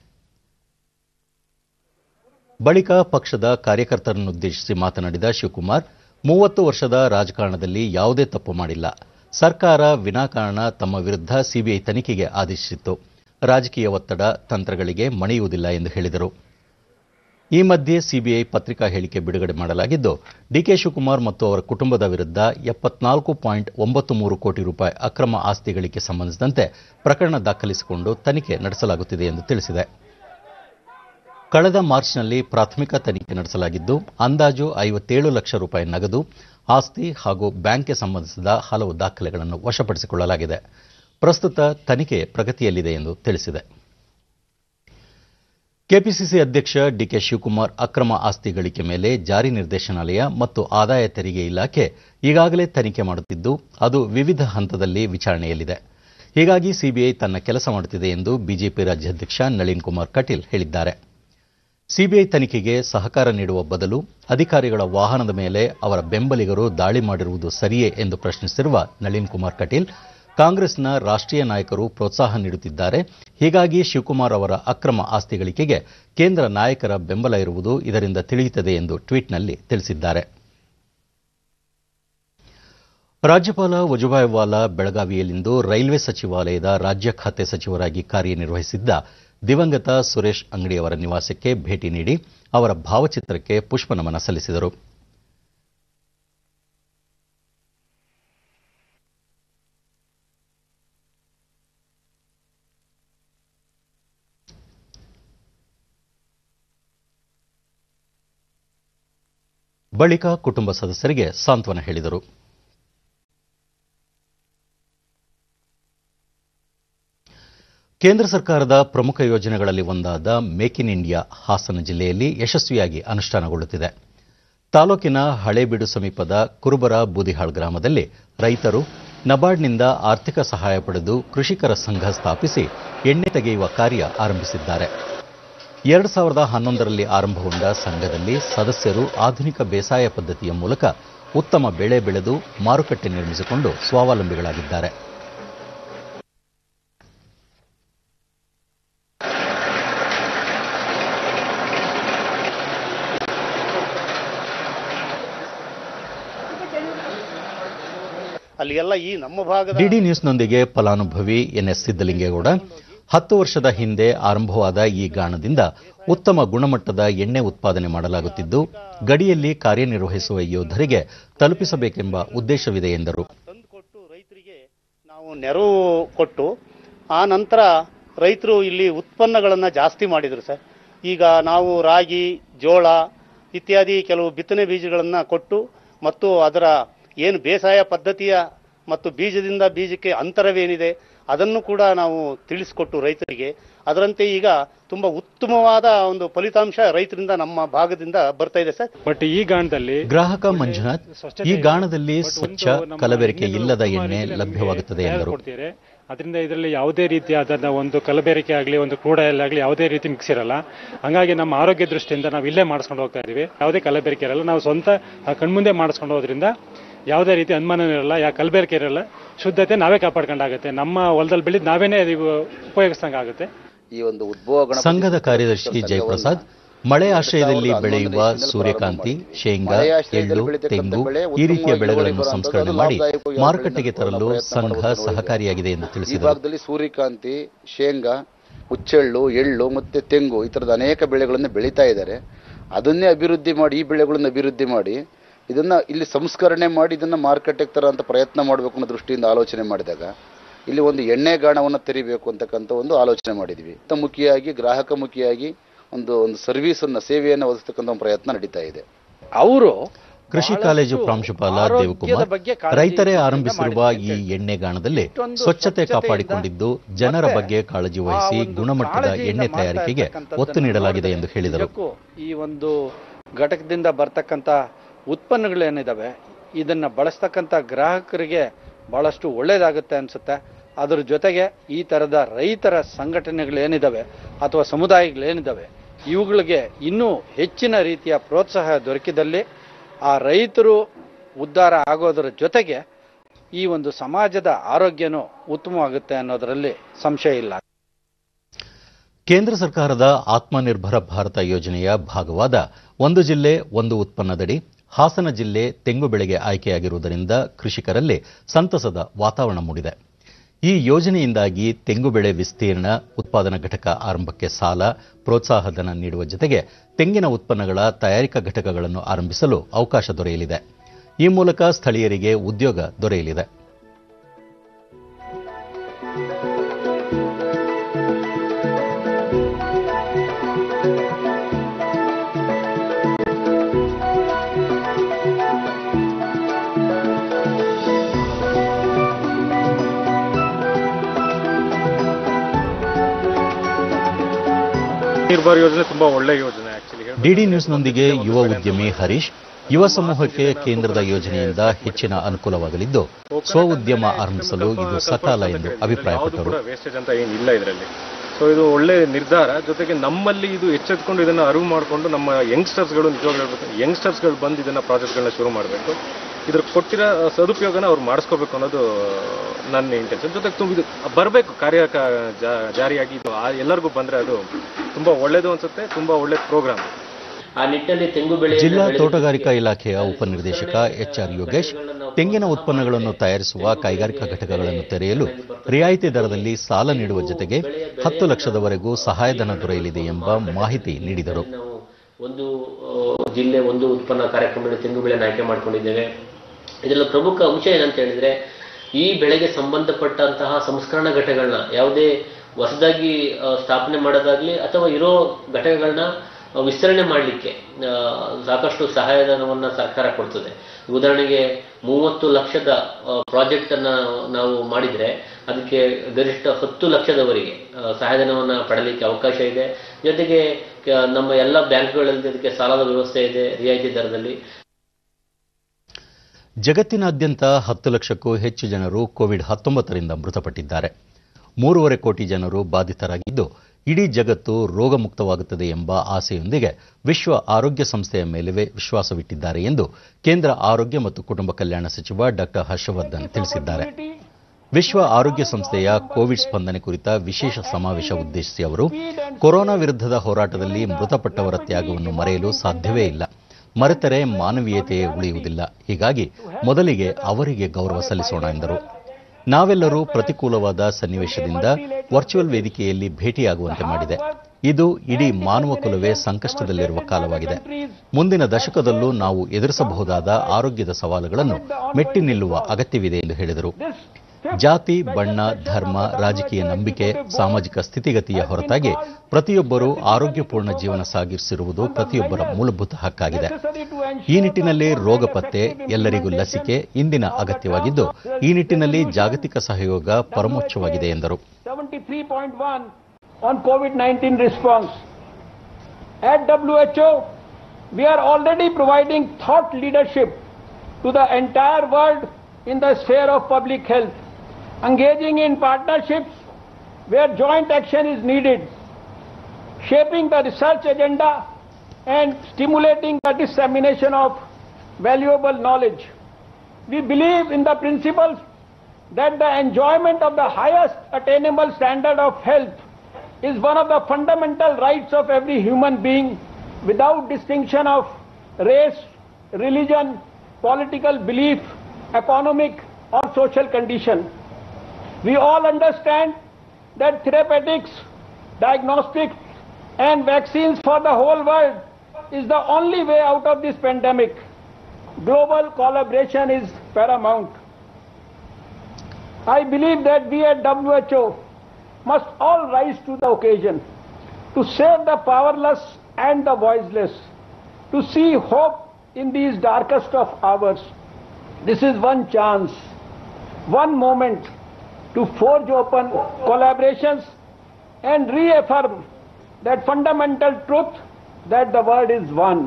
ಬಳಿಕ ಪಕ್ಷದ ಕಾರ್ಯಕರ್ತರನ್ನುದ್ದೇಶಿಸಿ ಮಾತನಾಡಿದ ಶಿವಕುಮಾರ್ ಮೂವತ್ತು ವರ್ಷದ ರಾಜಕಾರಣದಲ್ಲಿ ಯಾವುದೇ ತಪ್ಪು ಮಾಡಿಲ್ಲ ಸರ್ಕಾರ ವಿನಾಕಾರಣ ತಮ್ಮ ವಿರುದ್ಧ ಸಿಬಿಐ ತನಿಖೆಗೆ ಆದೇಶಿಸಿತ್ತು ರಾಜಕೀಯ ಒತ್ತಡ ತಂತ್ರಗಳಿಗೆ ಮಣಿಯುವುದಿಲ್ಲ ಎಂದು ಹೇಳಿದರು ಈ ಮಧ್ಯೆ ಸಿಬಿಐ ಪತ್ರಿಕಾ ಹೇಳಿಕೆ ಬಿಡುಗಡೆ ಮಾಡಲಾಗಿದ್ದು ಡಿಕೆ ಶಿವಕುಮಾರ್ ಮತ್ತು ಅವರ ಕುಟುಂಬದ ವಿರುದ್ಧ ಎಪ್ಪತ್ನಾಲ್ಕು ಪಾಯಿಂಟ್ ಒಂಬತ್ತು ಮೂರು ಕೋಟಿ ರೂಪಾಯಿ ಅಕ್ರಮ ಆಸ್ತಿ ಗಳಿಕೆ ಸಂಬಂಧಿಸಿದಂತೆ ಪ್ರಕರಣ ದಾಖಲಿಸಿಕೊಂಡು ತನಿಖೆ ನಡೆಸಲಾಗುತ್ತಿದೆ ಎಂದು ತಿಳಿಸಿದೆ ಕಳೆದ ಮಾರ್ಚ್ನಲ್ಲಿ ಪ್ರಾಥಮಿಕ ತನಿಖೆ ನಡೆಸಲಾಗಿದ್ದು ಅಂದಾಜು ಐವತ್ತೇಳು ಲಕ್ಷ ರೂಪಾಯಿ ನಗದು ಆಸ್ತಿ ಹಾಗೂ ಬ್ಯಾಂಕ್ಗೆ ಸಂಬಂಧಿಸಿದ ಹಲವು ದಾಖಲೆಗಳನ್ನು ವಶಪಡಿಸಿಕೊಳ್ಳಲಾಗಿದೆ ಪ್ರಸ್ತುತ ತನಿಖೆ ಪ್ರಗತಿಯಲ್ಲಿದೆ ಎಂದು ತಿಳಿಸಿದೆ ಕೆಪಿಸಿಸಿ ಅಧ್ಯಕ್ಷ ಡಿಕೆ ಶಿವಕುಮಾರ್ ಅಕ್ರಮ ಆಸ್ತಿ ಗಳಿಕೆ ಮೇಲೆ ಜಾರಿ ನಿರ್ದೇಶನಾಲಯ ಮತ್ತು ಆದಾಯ ತೆರಿಗೆ ಇಲಾಖೆ ಈಗಾಗಲೇ ತನಿಖೆ ಮಾಡುತ್ತಿದ್ದು ಅದು ವಿವಿಧ ಹಂತದಲ್ಲಿ ವಿಚಾರಣೆಯಲ್ಲಿದೆ ಹೀಗಾಗಿ ಸಿಬಿಐ ತನ್ನ ಕೆಲಸ ಮಾಡುತ್ತಿದೆ ಎಂದು ಬಿಜೆಪಿ ರಾಜ್ಯಾಧ್ಯಕ್ಷ ನಳಿನ್ ಕುಮಾರ್ ಕಟೀಲ್ ಹೇಳಿದ್ದಾರೆ ಸಿಬಿಐ ತನಿಖೆಗೆ ಸಹಕಾರ ನೀಡುವ ಬದಲು ಅಧಿಕಾರಿಗಳ ವಾಹನದ ಮೇಲೆ ಅವರ ಬೆಂಬಲಿಗರು ದಾಳಿ ಮಾಡಿರುವುದು ಸರಿಯೇ ಎಂದು ಪ್ರಶ್ನಿಸಿರುವ ನಳಿನ್ ಕುಮಾರ್ ಕಟೀಲ್ ಕಾಂಗ್ರೆಸ್ನ ರಾಷ್ಟ್ರೀಯ ನಾಯಕರು ಪ್ರೋತ್ಸಾಹ ನೀಡುತ್ತಿದ್ದಾರೆ ಹೀಗಾಗಿ ಶಿವಕುಮಾರ್ ಅವರ ಅಕ್ರಮ ಆಸ್ತಿ ಗಳಿಕೆಗೆ ಕೇಂದ್ರ ನಾಯಕರ ಬೆಂಬಲ ಇರುವುದು ಇದರಿಂದ ತಿಳಿಯುತ್ತದೆ ಎಂದು ಟ್ವೀಟ್ನಲ್ಲಿ ತಿಳಿಸಿದ್ದಾರೆ ರಾಜ್ಯಪಾಲ ವಜುಭಾಯಿ ವಾಲಾ ಬೆಳಗಾವಿಯಲ್ಲಿಂದು ರೈಲ್ವೆ ಸಚಿವಾಲಯದ ರಾಜ್ಯ ಖಾತೆ ಸಚಿವರಾಗಿ ಕಾರ್ಯನಿರ್ವಹಿಸಿದ್ದ ದಿವಂಗತ ಸುರೇಶ್ ಅಂಗಡಿಯವರ ನಿವಾಸಕ್ಕೆ ಭೇಟಿ ನೀಡಿ ಅವರ ಭಾವಚಿತ್ರಕ್ಕೆ ಪುಷ್ಪನಮನ ಸಲ್ಲಿಸಿದರು ಬಳಿಕ ಕುಟುಂಬ ಸದಸ್ಯರಿಗೆ ಸಾಂತ್ವನ ಹೇಳಿದರು ಕೇಂದ್ರ ಸರ್ಕಾರದ ಪ್ರಮುಖ ಯೋಜನೆಗಳಲ್ಲಿ ಒಂದಾದ ಮೇಕ್ ಇನ್ ಇಂಡಿಯಾ ಹಾಸನ ಜಿಲ್ಲೆಯಲ್ಲಿ ಯಶಸ್ವಿಯಾಗಿ ಅನುಷ್ಠಾನಗೊಳ್ಳುತ್ತಿದೆ ತಾಲೂಕಿನ ಹಳೇಬೀಡು ಸಮೀಪದ ಕುರುಬರ ಬೂದಿಹಾಳ್ ಗ್ರಾಮದಲ್ಲಿ ರೈತರು ನಬಾರ್ಡ್ನಿಂದ ಆರ್ಥಿಕ ಸಹಾಯ ಪಡೆದು ಕೃಷಿಕರ ಸಂಘ ಸ್ಥಾಪಿಸಿ ಎಣ್ಣೆ ತೆಗೆಯುವ ಕಾರ್ಯ ಆರಂಭಿಸಿದ್ದಾರೆ ಎರಡು ಸಾವಿರದ ಹನ್ನೊಂದರಲ್ಲಿ ಆರಂಭಗೊಂಡ ಸಂಘದಲ್ಲಿ ಸದಸ್ಯರು ಆಧುನಿಕ ಬೇಸಾಯ ಪದ್ಧತಿಯ ಮೂಲಕ ಉತ್ತಮ ಬೆಳೆ ಬೆಳೆದು ಮಾರುಕಟ್ಟೆ ನಿರ್ಮಿಸಿಕೊಂಡು ಸ್ವಾವಲಂಬಿಗಳಾಗಿದ್ದಾರೆ ಅಲ್ಲಿ ಎಲ್ಲ ಈ ನಮ್ಮ ಭಾಗದ ಡಿಡಿ ನ್ಯೂಸ್ನೊಂದಿಗೆ ಫಲಾನುಭವಿ ಎನ್ಎಸ್ ಸಿದ್ದಲಿಂಗೇಗೌಡ ಹತ್ತು ವರ್ಷದ ಹಿಂದೆ ಆರಂಭವಾದ ಈ ಗಾಣದಿಂದ ಉತ್ತಮ ಗುಣಮಟ್ಟದ ಎಣ್ಣೆ ಉತ್ಪಾದನೆ ಮಾಡಲಾಗುತ್ತಿದ್ದು ಗಡಿಯಲ್ಲಿ ಕಾರ್ಯನಿರ್ವಹಿಸುವ ಯೋಧರಿಗೆ ತಲುಪಿಸಬೇಕೆಂಬ ಉದ್ದೇಶವಿದೆ ಎಂದರು ತಂದುಕೊಟ್ಟು ರೈತರಿಗೆ ನಾವು ನೆರವು ಕೊಟ್ಟು ಆ ನಂತರ ರೈತರು ಇಲ್ಲಿ ಉತ್ಪನ್ನಗಳನ್ನು ಜಾಸ್ತಿ ಮಾಡಿದರು ಸರ್ ಈಗ ನಾವು ರಾಗಿ ಜೋಳ ಇತ್ಯಾದಿ ಕೆಲವು ಬಿತ್ತನೆ ಬೀಜಗಳನ್ನು ಕೊಟ್ಟು ಮತ್ತು ಅದರ ಏನು ಬೇಸಾಯ ಪದ್ಧತಿಯ ಮತ್ತು ಬೀಜದಿಂದ ಬೀಜಕ್ಕೆ ಅಂತರವೇನಿದೆ ಅದನ್ನು ಕೂಡ ನಾವು ತಿಳಿಸಿಕೊಟ್ಟು ರೈತರಿಗೆ ಅದರಂತೆ ಈಗ ತುಂಬ ಉತ್ತಮವಾದ ಒಂದು ಫಲಿತಾಂಶ ರೈತರಿಂದ ನಮ್ಮ ಭಾಗದಿಂದ ಬರ್ತಾ ಇದೆ ಸರ್ ಬಟ್ ಈ ಗಾಣದಲ್ಲಿ ಗ್ರಾಹಕ ಮಂಜುನಾಥ್ ಈ ಗಾಣದಲ್ಲಿ ಸ್ವಚ್ಛ ಕಲಬೆರಕೆ ಇಲ್ಲದ ಎಣ್ಣೆ ಲಭ್ಯವಾಗುತ್ತದೆ ಎಂದರು ಕೊಡ್ತೀರಿ ಅದರಿಂದ ಇದರಲ್ಲಿ ಯಾವುದೇ ರೀತಿಯಾದ ಒಂದು ಕಲಬೆರಕೆ ಆಗಲಿ ಒಂದು ಕ್ರೂಡ ಆಗಲಿ ಯಾವುದೇ ರೀತಿ ಮಿಕ್ಸ್ ಇರಲ್ಲ ಹಂಗಾಗಿ ನಮ್ಮ ಆರೋಗ್ಯ ದೃಷ್ಟಿಯಿಂದ ನಾವು ಇಲ್ಲೇ ಮಾಡಿಸ್ಕೊಂಡು ಹೋಗ್ತಾ ಇದೀವಿ ಯಾವುದೇ ಕಲಬೆರಕೆ ಇರಲ್ಲ ನಾವು ಸ್ವಂತ ಆ ಕಣ್ಮುಂದೆ ಮಾಡಿಸ್ಕೊಂಡು ಹೋದ್ರಿಂದ ಯಾವುದೇ ರೀತಿ ಅನುಮಾನ ಇರಲ್ಲ ಯಾ ಕಲಬೆರಕೆ ಇರಲ್ಲ ಶುದ್ಧತೆ ನಾವೇ ಕಾಪಾಡ್ಕೊಂಡಾಗುತ್ತೆ ನಮ್ಮ ಹೊಲದಲ್ಲಿ ಬೆಳೆದು ನಾವೇನೇ ಇದು ಉಪಯೋಗಿಸ್ದಂಗಾಗುತ್ತೆ ಈ ಒಂದು ಉದ್ಭವ ಸಂಘದ ಕಾರ್ಯದರ್ಶಿ ಜಯಪ್ರಸಾದ್ ಮಳೆ ಆಶ್ರಯದಲ್ಲಿ ಬೆಳೆಯುವ ಸೂರ್ಯಕಾಂತಿ ಶೇಂಗಾ ಎಳ್ಳು ತೆಂಗು ಈ ರೀತಿಯ ಬೆಳೆಗಳನ್ನು ಸಂಸ್ಕರಣೆ ಮಾಡಿ ಮಾರುಕಟ್ಟೆಗೆ ತರಲು ಸಂಘ ಸಹಕಾರಿಯಾಗಿದೆ ಎಂದು ಈ ತಿಳಿಸಿದರು ಭಾಗದಲ್ಲಿ ಸೂರ್ಯಕಾಂತಿ ಶೇಂಗಾ ಹುಚ್ಚೆಳ್ಳು ಎಳ್ಳು ಮತ್ತೆ ತೆಂಗು ಈ ತರದ ಅನೇಕ ಬೆಳೆಗಳನ್ನು ಬೆಳೀತಾ ಇದ್ದಾರೆ ಅದನ್ನೇ ಅಭಿವೃದ್ಧಿ ಮಾಡಿ ಈ ಬೆಳೆಗಳನ್ನು ಅಭಿವೃದ್ಧಿ ಮಾಡಿ ಇದನ್ನ ಇಲ್ಲಿ ಸಂಸ್ಕರಣೆ ಮಾಡಿ ಇದನ್ನ ಮಾರುಕಟ್ಟೆಗೆ ತರೋಂಥ ಪ್ರಯತ್ನ ಮಾಡಬೇಕು ಅನ್ನೋ ದೃಷ್ಟಿಯಿಂದ ಆಲೋಚನೆ ಮಾಡಿದಾಗ ಇಲ್ಲಿ ಒಂದು ಎಣ್ಣೆ ಗಾಣವನ್ನು ತೆರಿಬೇಕು ಅಂತಕ್ಕಂಥ ಒಂದು ಆಲೋಚನೆ ಮಾಡಿದ್ವಿ ಮುಖಿಯಾಗಿ ಗ್ರಾಹಕ ಮುಖಿಯಾಗಿ ಒಂದು ಒಂದು ಸರ್ವಿಸ್ ಅನ್ನ ಸೇವೆಯನ್ನು ಒದಗಿಸ್ತಕ್ಕಂಥ ಒಂದು ಪ್ರಯತ್ನ ನಡೀತಾ ಇದೆ ಅವರು ಕೃಷಿ ಕಾಲೇಜು ಪ್ರಾಂಶುಪಾಲ ದೇವಕುಮಾರ್ ರೈತರೇ ಆರಂಭಿಸಿರುವ ಈ ಎಣ್ಣೆಗಾಣದಲ್ಲಿ ಸ್ವಚ್ಛತೆ ಕಾಪಾಡಿಕೊಂಡಿದ್ದು ಜನರ ಬಗ್ಗೆ ಕಾಳಜಿ ವಹಿಸಿ ಗುಣಮಟ್ಟದ ಎಣ್ಣೆ ತಯಾರಿಕೆಗೆ ಒತ್ತು ನೀಡಲಾಗಿದೆ ಎಂದು ಹೇಳಿದರು ನಿಜಕ್ಕೂ ಈ ಒಂದು ಘಟಕದಿಂದ ಬರ್ತಕ್ಕಂಥ ಉತ್ಪನ್ನಗಳೇನಿದಾವೆ ಇದನ್ನ ಬಳಸ್ತಕ್ಕಂಥ ಗ್ರಾಹಕರಿಗೆ ಬಹಳಷ್ಟು ಒಳ್ಳೇದಾಗುತ್ತೆ ಅನ್ಸುತ್ತೆ ಅದರ ಜೊತೆಗೆ ಈ ತರದ ರೈತರ ಸಂಘಟನೆಗಳೇನಿದಾವೆ ಅಥವಾ ಸಮುದಾಯಗಳೇನಿದಾವೆ ಇವುಗಳಿಗೆ ಇನ್ನೂ ಹೆಚ್ಚಿನ ರೀತಿಯ ಪ್ರೋತ್ಸಾಹ ದೊರಕಿದಲ್ಲಿ ಆ ರೈತರು ಉದ್ಧಾರ ಆಗೋದರ ಜೊತೆಗೆ ಈ ಒಂದು ಸಮಾಜದ ಆರೋಗ್ಯನೂ ಉತ್ತಮವಾಗುತ್ತೆ ಅನ್ನೋದರಲ್ಲಿ ಸಂಶಯ ಇಲ್ಲ ಕೇಂದ್ರ ಸರ್ಕಾರದ ಆತ್ಮನಿರ್ಭರ ಭಾರತ ಯೋಜನೆಯ ಭಾಗವಾದ ಒಂದು ಜಿಲ್ಲೆ ಒಂದು ಉತ್ಪನ್ನದಡಿ ಹಾಸನ ಜಿಲ್ಲೆ ತೆಂಗು ಬೆಳೆಗೆ ಆಯ್ಕೆಯಾಗಿರುವುದರಿಂದ ಕೃಷಿಕರಲ್ಲಿ ಸಂತಸದ ವಾತಾವರಣ ಮೂಡಿದೆ ಈ ಯೋಜನೆಯಿಂದಾಗಿ ತೆಂಗು ಬೆಳೆ ವಿಸ್ತೀರ್ಣ ಉತ್ಪಾದನಾ ಘಟಕ ಆರಂಭಕ್ಕೆ ಸಾಲ ಪ್ರೋತ್ಸಾಹಧನ ನೀಡುವ ಜೊತೆಗೆ ತೆಂಗಿನ ಉತ್ಪನ್ನಗಳ ತಯಾರಿಕಾ ಘಟಕಗಳನ್ನು ಆರಂಭಿಸಲು ಅವಕಾಶ ದೊರೆಯಲಿದೆ ಈ ಮೂಲಕ ಸ್ಥಳೀಯರಿಗೆ ಉದ್ಯೋಗ ದೊರೆಯಲಿದೆ ನಿರ್ಭರ್ ಯೋಜನೆ ತುಂಬಾ ಒಳ್ಳೆ ಯೋಜನೆ ಆಕ್ಚುಲಿ ಡಿಡಿ ನ್ಯೂಸ್ನೊಂದಿಗೆ ಯುವ ಉದ್ಯಮಿ ಹರೀಶ್ ಯುವ ಸಮೂಹಕ್ಕೆ ಕೇಂದ್ರದ ಯೋಜನೆಯಿಂದ ಹೆಚ್ಚಿನ ಅನುಕೂಲವಾಗಲಿದ್ದು ಸ್ವ ಉದ್ಯಮ ಆರಂಭಿಸಲು ಇದು ಸಕಾಲ ಎಂದು ಅಭಿಪ್ರಾಯಪಟ್ಟರು ವೇಸ್ಟೇಜ್ ಅಂತ ಏನಿಲ್ಲ ಇದರಲ್ಲಿ ಸೊ ಇದು ಒಳ್ಳೆ ನಿರ್ಧಾರ ಜೊತೆಗೆ ನಮ್ಮಲ್ಲಿ ಇದು ಎಚ್ಚೆತ್ಕೊಂಡು ಇದನ್ನ ಅರಿವು ಮಾಡಿಕೊಂಡು ನಮ್ಮ ಯಂಗ್ಸ್ಟರ್ಸ್ಗಳು ನಿಜವಾಗ್ಲೂ ಹೇಳ್ಬೇಕು ಯಂಗ್ಸ್ಟರ್ಸ್ಗಳು ಬಂದು ಇದನ್ನ ಪ್ರಾಜೆಕ್ಟ್ಗಳನ್ನ ಶುರು ಮಾಡಬೇಕು ಇದ್ರ ಕೊಟ್ಟಿರೋ ಸದುಪಯೋಗನ ಅವ್ರು ಮಾಡಿಸ್ಕೋಬೇಕು ಅನ್ನೋದು ನನ್ನ ಇಂಟೆನ್ಷನ್ ಜೊತೆಗೆ ತುಂಬ ಇದು ಬರಬೇಕು ಕಾರ್ಯ ಕ- ಜಾ- ಜಾರಿಯಾಗಿ ಇದು ಆ- ಎಲ್ಲರಿಗೂ ಬಂದ್ರೆ ಅದು ತುಂಬಾ ಒಳ್ಳೇದು ಅನ್ಸುತ್ತೆ ತುಂಬಾ ಒಳ್ಳೆ ಪ್ರೋಗ್ರಾಮ್ ಆ ನಿಟ್ಟಿನಲ್ಲಿ ತೆಂಗು ಬೆಳೆ ಜಿಲ್ಲಾ ತೋಟಗಾರಿಕಾ ಇಲಾಖೆಯ ಉಪನಿರ್ದೇಶಕ ಎಚ್ಆರ್ ಯೋಗೇಶ್ ತೆಂಗಿನ ಉತ್ಪನ್ನಗಳನ್ನು ತಯಾರಿಸುವ ಕೈಗಾರಿಕಾ ಘಟಕಗಳನ್ನು ತೆರೆಯಲು ರಿಯಾಯಿತಿ ದರದಲ್ಲಿ ಸಾಲ ನೀಡುವ ಜೊತೆಗೆ ಹತ್ತು ಲಕ್ಷದವರೆಗೂ ಸಹಾಯಧನ ದೊರೆಯಲಿದೆ ಎಂಬ ಮಾಹಿತಿ ನೀಡಿದರು ನಾವು ಒಂದು ಆ, ಜಿಲ್ಲೆ ಒಂದು ಉತ್ಪನ್ನ ಕಾರ್ಯಕ್ರಮದಲ್ಲಿ ತೆಂಗು ಬೆಳೆಯನ್ನು ಆಯ್ಕೆ ಮಾಡ್ಕೊಂಡಿದ್ದೇವೆ ಇದರಲ್ಲಿ ಪ್ರಮುಖ ಅಂಶ ಏನಂತ ಹೇಳಿದ್ರೆ ಈ ಬೆಳೆಗೆ ಸಂಬಂಧಪಟ್ಟಂತಹ ಸಂಸ್ಕರಣಾ ಘಟಕಗಳನ್ನ ಯಾವುದೇ ಹೊಸದಾಗಿ ಆ, ಸ್ಥಾಪನೆ ಮಾಡೋದಾಗ್ಲಿ ಅಥವಾ ಇರೋ ಘಟಕಗಳನ್ನ ಆ, ವಿಸ್ತರಣೆ ಮಾಡಲಿಕ್ಕೆ ಸಾಕಷ್ಟು ಸಹಾಯಧನವನ್ನ ಸರ್ಕಾರ ಕೊಡ್ತದೆ ಉದಾಹರಣೆಗೆ ಮೂವತ್ತು ಲಕ್ಷದ ಪ್ರಾಜೆಕ್ಟ್ ಅನ್ನ ನಾವು ಮಾಡಿದ್ರೆ ಅದಕ್ಕೆ ಗರಿಷ್ಠ ಹತ್ತು ಲಕ್ಷದವರೆಗೆ ಆ, ಸಹಾಯಧನವನ್ನ ಪಡೆಯಲಿಕ್ಕೆ ಅವಕಾಶ ಇದೆ ಜೊತೆಗೆ ಕ- ನಮ್ಮ ಎಲ್ಲ ಬ್ಯಾಂಕ್ಗಳಲ್ಲಿ ಅದಕ್ಕೆ ಸಾಲದ ವ್ಯವಸ್ಥೆ ಇದೆ ರಿಯಾಯಿತಿ ದರದಲ್ಲಿ ಜಗತ್ತಿನಾದ್ಯಂತ ಹತ್ತು ಲಕ್ಷಕ್ಕೂ ಹೆಚ್ಚು ಜನರು ಕೋವಿಡ್ ಹತ್ತೊಂಬತ್ತರಿಂದ ಮೃತಪಟ್ಟಿದ್ದಾರೆ ಮೂರುವರೆ ಕೋಟಿ ಜನರು ಬಾಧಿತರಾಗಿದ್ದು ಇಡೀ ಜಗತ್ತು ರೋಗಮುಕ್ತವಾಗುತ್ತದೆ ಎಂಬ ಆಸೆಯೊಂದಿಗೆ ವಿಶ್ವ ಆರೋಗ್ಯ ಸಂಸ್ಥೆಯ ಮೇಲವೇ ವಿಶ್ವಾಸವಿಟ್ಟಿದ್ದಾರೆ ಎಂದು ಕೇಂದ್ರ ಆರೋಗ್ಯ ಮತ್ತು ಕುಟುಂಬ ಕಲ್ಯಾಣ ಸಚಿವ ಡಾಕ್ಟರ್ ಹರ್ಷವರ್ಧನ್ ತಿಳಿಸಿದ್ದಾರೆ ವಿಶ್ವ ಆರೋಗ್ಯ ಸಂಸ್ಥೆಯ ಕೋವಿಡ್ ಸ್ಪಂದನೆ ಕುರಿತ ವಿಶೇಷ ಸಮಾವೇಶ ಉದ್ದೇಶಿಸಿ ಅವರು ಕೊರೋನಾ ವಿರುದ್ಧದ ಹೋರಾಟದಲ್ಲಿ ಮೃತಪಟ್ಟವರ ತ್ಯಾಗವನ್ನು ಮರೆಯಲು ಸಾಧ್ಯವೇ ಇಲ್ಲ ಮರೆತರೆ ಮಾನವೀಯತೆಯೇ ಉಳಿಯುವುದಿಲ್ಲ ಹೀಗಾಗಿ ಮೊದಲಿಗೆ ಅವರಿಗೆ ಗೌರವ ಸಲ್ಲಿಸೋಣ ಎಂದರು ನಾವೆಲ್ಲರೂ ಪ್ರತಿಕೂಲವಾದ ಸನ್ನಿವೇಶದಿಂದ ವರ್ಚುವಲ್ ವೇದಿಕೆಯಲ್ಲಿ ಭೇಟಿಯಾಗುವಂತೆ ಮಾಡಿದೆ ಇದು ಇಡೀ ಮಾನವ ಕುಲವೇ ಸಂಕಷ್ಟದಲ್ಲಿರುವ ಕಾಲವಾಗಿದೆ ಮುಂದಿನ ದಶಕದಲ್ಲೂ ನಾವು ಎದುರಿಸಬಹುದಾದ ಆರೋಗ್ಯದ ಸವಾಲುಗಳನ್ನು ಮೆಟ್ಟಿ ನಿಲ್ಲುವ ಅಗತ್ಯವಿದೆ ಎಂದು ಹೇಳಿದರು ಜಾತಿ ಬಣ್ಣ ಧರ್ಮ ರಾಜಕೀಯ ನಂಬಿಕೆ ಸಾಮಾಜಿಕ ಸ್ಥಿತಿಗತಿಯ ಹೊರತಾಗಿ ಪ್ರತಿಯೊಬ್ಬರೂ ಆರೋಗ್ಯಪೂರ್ಣ ಜೀವನ ಸಾಗಿಸಿರುವುದು ಪ್ರತಿಯೊಬ್ಬರ ಮೂಲಭೂತ ಹಕ್ಕಾಗಿದೆ ಈ ನಿಟ್ಟಿನಲ್ಲಿ ರೋಗ ಪತ್ತೆ ಎಲ್ಲರಿಗೂ ಲಸಿಕೆ ಇಂದಿನ ಅಗತ್ಯವಾಗಿದ್ದು ಈ ನಿಟ್ಟಿನಲ್ಲಿ ಜಾಗತಿಕ ಸಹಯೋಗ ಪರಮೋಚ್ಚವಾಗಿದೆ ಎಂದರು 73.1 on COVID-19 response. At WHO, we are already providing thought leadership to the entire world in the sphere of public health, engaging in partnerships where joint action is needed, shaping the research agenda and stimulating the dissemination of valuable knowledge. We believe in the principles that the enjoyment of the highest attainable standard of health is one of the fundamental rights of every human being without distinction of race, religion, political belief, economic or social condition. We all understand that therapeutics, diagnostics and vaccines for the whole world is the only way out of this pandemic. Global collaboration is paramount. I believe that we at WHO must all rise to the occasion to save the powerless and the voiceless, to see hope in these darkest of hours. This is one chance, one moment to forge open collaborations and reaffirm that fundamental truth that the world is one.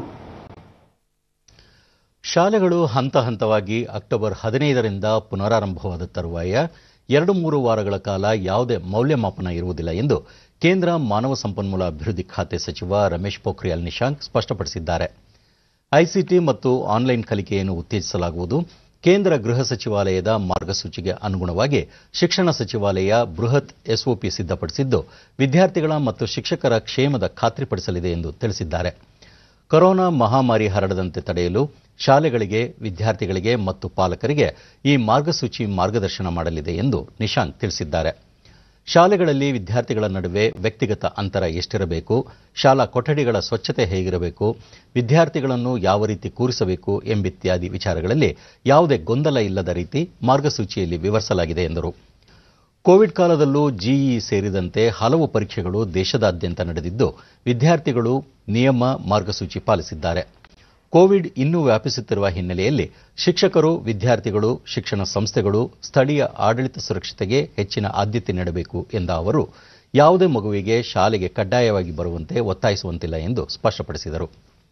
ಶಾಲೆಗಳು ಹಂತ ಹಂತವಾಗಿ October ಹದಿನೈದರಿಂದ ಪುನರಾರಂಭವಾದ ತರುವಾಯ ಎರಡು ಮೂರು ವಾರಗಳ ಕಾಲ ಯಾವುದೇ ಮೌಲ್ಯಮಾಪನ ಇರುವುದಿಲ್ಲ ಎಂದು ಕೇಂದ್ರ ಮಾನವ ಸಂಪನ್ಮೂಲ ಅಭಿವೃದ್ಧಿ ಖಾತೆ ಸಚಿವ ರಮೇಶ್ ಪೋಖ್ರಿಯಾಲ್ ನಿಶಾಂಕ್ ಸ್ಪಷ್ಟಪಡಿಸಿದ್ದಾರೆ ಐಸಿಟಿ ಮತ್ತು ಆನ್ಲೈನ್ ಕಲಿಕೆಯನ್ನು ಉತ್ತೇಜಿಸಲಾಗುವುದು ಕೇಂದ್ರ ಗೃಹ ಸಚಿವಾಲಯದ ಮಾರ್ಗಸೂಚಿಗೆ ಅನುಗುಣವಾಗಿ ಶಿಕ್ಷಣ ಸಚಿವಾಲಯ ಬೃಹತ್ ಎಸ್ಒಪಿ ಸಿದ್ಧಪಡಿಸಿದ್ದು ವಿದ್ಯಾರ್ಥಿಗಳ ಮತ್ತು ಶಿಕ್ಷಕರ ಕ್ಷೇಮದ ಖಾತ್ರಿಪಡಿಸಲಿದೆ ಎಂದು ತಿಳಿಸಿದ್ದಾರೆ ಕೊರೋನಾ ಮಹಾಮಾರಿ ಹರಡದಂತೆ ತಡೆಯಲು ಶಾಲೆಗಳಿಗೆ ವಿದ್ಯಾರ್ಥಿಗಳಿಗೆ ಮತ್ತು ಪಾಲಕರಿಗೆ ಈ ಮಾರ್ಗಸೂಚಿ ಮಾರ್ಗದರ್ಶನ ಮಾಡಲಿದೆ ಎಂದು ನಿಶಾಂಕ್ ತಿಳಿಸಿದ್ದಾರೆ ಶಾಲೆಗಳಲ್ಲಿ ವಿದ್ಯಾರ್ಥಿಗಳ ನಡುವೆ ವ್ಯಕ್ತಿಗತ ಅಂತರ ಎಷ್ಟಿರಬೇಕು ಶಾಲಾ ಕೊಠಡಿಗಳ ಸ್ವಚ್ಛತೆ ಹೇಗಿರಬೇಕು ವಿದ್ಯಾರ್ಥಿಗಳನ್ನು ಯಾವ ರೀತಿ ಕೂರಿಸಬೇಕು ಎಂಬಿತ್ಯಾದಿ ವಿಚಾರಗಳಲ್ಲಿ ಯಾವುದೇ ಗೊಂದಲ ಇಲ್ಲದ ರೀತಿ ಮಾರ್ಗಸೂಚಿಯಲ್ಲಿ ವಿವರಿಸಲಾಗಿದೆ ಎಂದರು ಕೋವಿಡ್ ಕಾಲದಲ್ಲೂ ಜಿಇ ಸೇರಿದಂತೆ ಹಲವು ಪರೀಕ್ಷೆಗಳು ದೇಶದಾದ್ಯಂತ ನಡೆದಿದ್ದು ವಿದ್ಯಾರ್ಥಿಗಳು ನಿಯಮ ಮಾರ್ಗಸೂಚಿ ಪಾಲಿಸಿದ್ದಾರೆ ಕೋವಿಡ್ ಇನ್ನೂ ವ್ಯಾಪಿಸುತ್ತಿರುವ ಹಿನ್ನೆಲೆಯಲ್ಲಿ ಶಿಕ್ಷಕರು ವಿದ್ಯಾರ್ಥಿಗಳು ಶಿಕ್ಷಣ ಸಂಸ್ಥೆಗಳು ಸ್ಥಳೀಯ ಆಡಳಿತ ಸುರಕ್ಷತೆಗೆ ಹೆಚ್ಚಿನ ಆದ್ಯತೆ ನೀಡಬೇಕು ಎಂದ ಅವರು ಯಾವುದೇ ಮಗುವಿಗೆ ಶಾಲೆಗೆ ಕಡ್ಡಾಯವಾಗಿ ಬರುವಂತೆ ಒತ್ತಾಯಿಸುವಂತಿಲ್ಲ ಎಂದು ಸ್ಪಷ್ಟಪಡಿಸಿದರು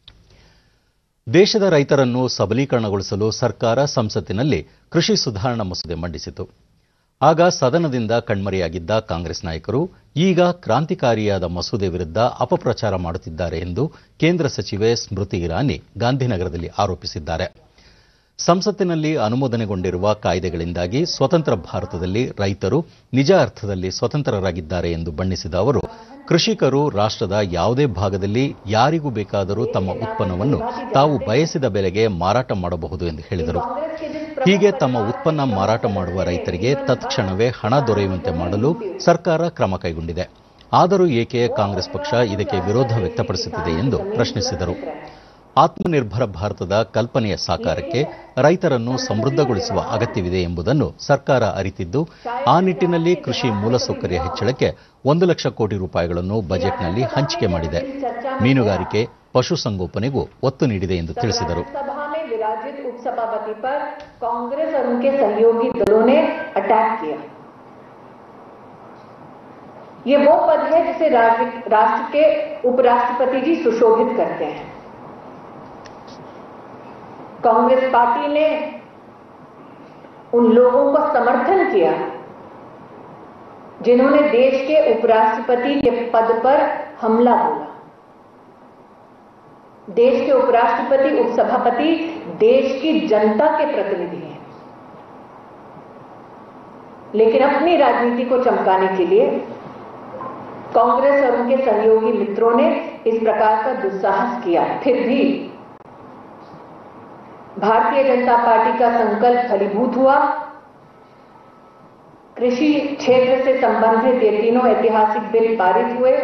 ದೇಶದ ರೈತರನ್ನು ಸಬಲೀಕರಣಗೊಳಿಸಲು ಸರ್ಕಾರ ಸಂಸತ್ತಿನಲ್ಲಿ ಕೃಷಿ ಸುಧಾರಣಾ ಮಸೂದೆ ಮಂಡಿಸಿತು ಆಗ ಸದನದಿಂದ ಕಣ್ಮರೆಯಾಗಿದ್ದ ಕಾಂಗ್ರೆಸ್ ನಾಯಕರು ಈಗ ಕ್ರಾಂತಿಕಾರಿಯಾದ ಮಸೂದೆ ವಿರುದ್ಧ ಅಪಪ್ರಚಾರ ಮಾಡುತ್ತಿದ್ದಾರೆ ಎಂದು ಕೇಂದ್ರ ಸಚಿವೆ ಸ್ಮೃತಿ ಇರಾನಿ ಗಾಂಧಿನಗರದಲ್ಲಿ ಆರೋಪಿಸಿದ್ದಾರೆ ಸಂಸತ್ತಿನಲ್ಲಿ ಅನುಮೋದನೆಗೊಂಡಿರುವ ಕಾಯ್ದೆಗಳಿಂದಾಗಿ ಸ್ವತಂತ್ರ ಭಾರತದಲ್ಲಿ ರೈತರು ನಿಜ ಅರ್ಥದಲ್ಲಿ ಸ್ವತಂತ್ರರಾಗಿದ್ದಾರೆ ಎಂದು ಬಣ್ಣಿಸಿದ ಅವರು ಕೃಷಿಕರು ರಾಷ್ಟ್ರದ ಯಾವುದೇ ಭಾಗದಲ್ಲಿ ಯಾರಿಗೂ ಬೇಕಾದರೂ ತಮ್ಮ ಉತ್ಪನ್ನವನ್ನು ತಾವು ಬಯಸಿದ ಬೆಲೆಗೆ ಮಾರಾಟ ಮಾಡಬಹುದು ಎಂದು ಹೇಳಿದರು ಹೀಗೆ ತಮ್ಮ ಉತ್ಪನ್ನ ಮಾರಾಟ ಮಾಡುವ ರೈತರಿಗೆ ತತ್ಕ್ಷಣವೇ ಹಣ ದೊರೆಯುವಂತೆ ಮಾಡಲು ಸರ್ಕಾರ ಕ್ರಮ ಕೈಗೊಂಡಿದೆ ಆದರೂ ಏಕೆ ಕಾಂಗ್ರೆಸ್ ಪಕ್ಷ ಇದಕ್ಕೆ ವಿರೋಧ ವ್ಯಕ್ತಪಡಿಸುತ್ತಿದೆ ಎಂದು ಪ್ರಶ್ನಿಸಿದರು ಆತ್ಮನಿರ್ಭರ ಭಾರತದ ಕಲ್ಪನೆಯ ಸಾಕಾರಕ್ಕೆ ರೈತರನ್ನು ಸಮೃದ್ಧಗೊಳಿಸುವ ಅಗತ್ಯವಿದೆ ಎಂಬುದನ್ನು ಸರ್ಕಾರ ಅರಿತಿದ್ದು ಆ ನಿಟ್ಟಿನಲ್ಲಿ ಕೃಷಿ ಮೂಲಸೌಕರ್ಯ ಹೆಚ್ಚಳಕ್ಕೆ ಒಂದು ಲಕ್ಷ ಕೋಟಿ ರೂಪಾಯಿಗಳನ್ನು ಬಜೆಟ್ನಲ್ಲಿ ಹಂಚಿಕೆ ಮಾಡಿದೆ ಮೀನುಗಾರಿಕೆ ಪಶುಸಂಗೋಪನೆಗೂ ಒತ್ತು ನೀಡಿದೆ ಎಂದು ತಿಳಿಸಿದರು सभा में विराजित उपसभापति पर कांग्रेस और उनके सहयोगी दलों ने अटैक किया ये वो पद है जिसे राष्ट्र राष्ट्र के उपराष्ट्रपति जी सुशोभित करते हैं कांग्रेस पार्टी ने उन लोगों का समर्थन किया जिन्होंने देश के उपराष्ट्रपति के पद पर हमला बोला देश के उपराष्ट्रपति उपसभापति देश की जनता के प्रतिनिधि हैं लेकिन अपनी राजनीति को चमकाने के लिए कांग्रेस और उनके सहयोगी मित्रों ने इस प्रकार का दुस्साहस किया फिर भी भारतीय जनता पार्टी का संकल्प फलीभूत हुआ कृषि क्षेत्र से संबंधित ये तीनों ऐतिहासिक बिल पारित हुए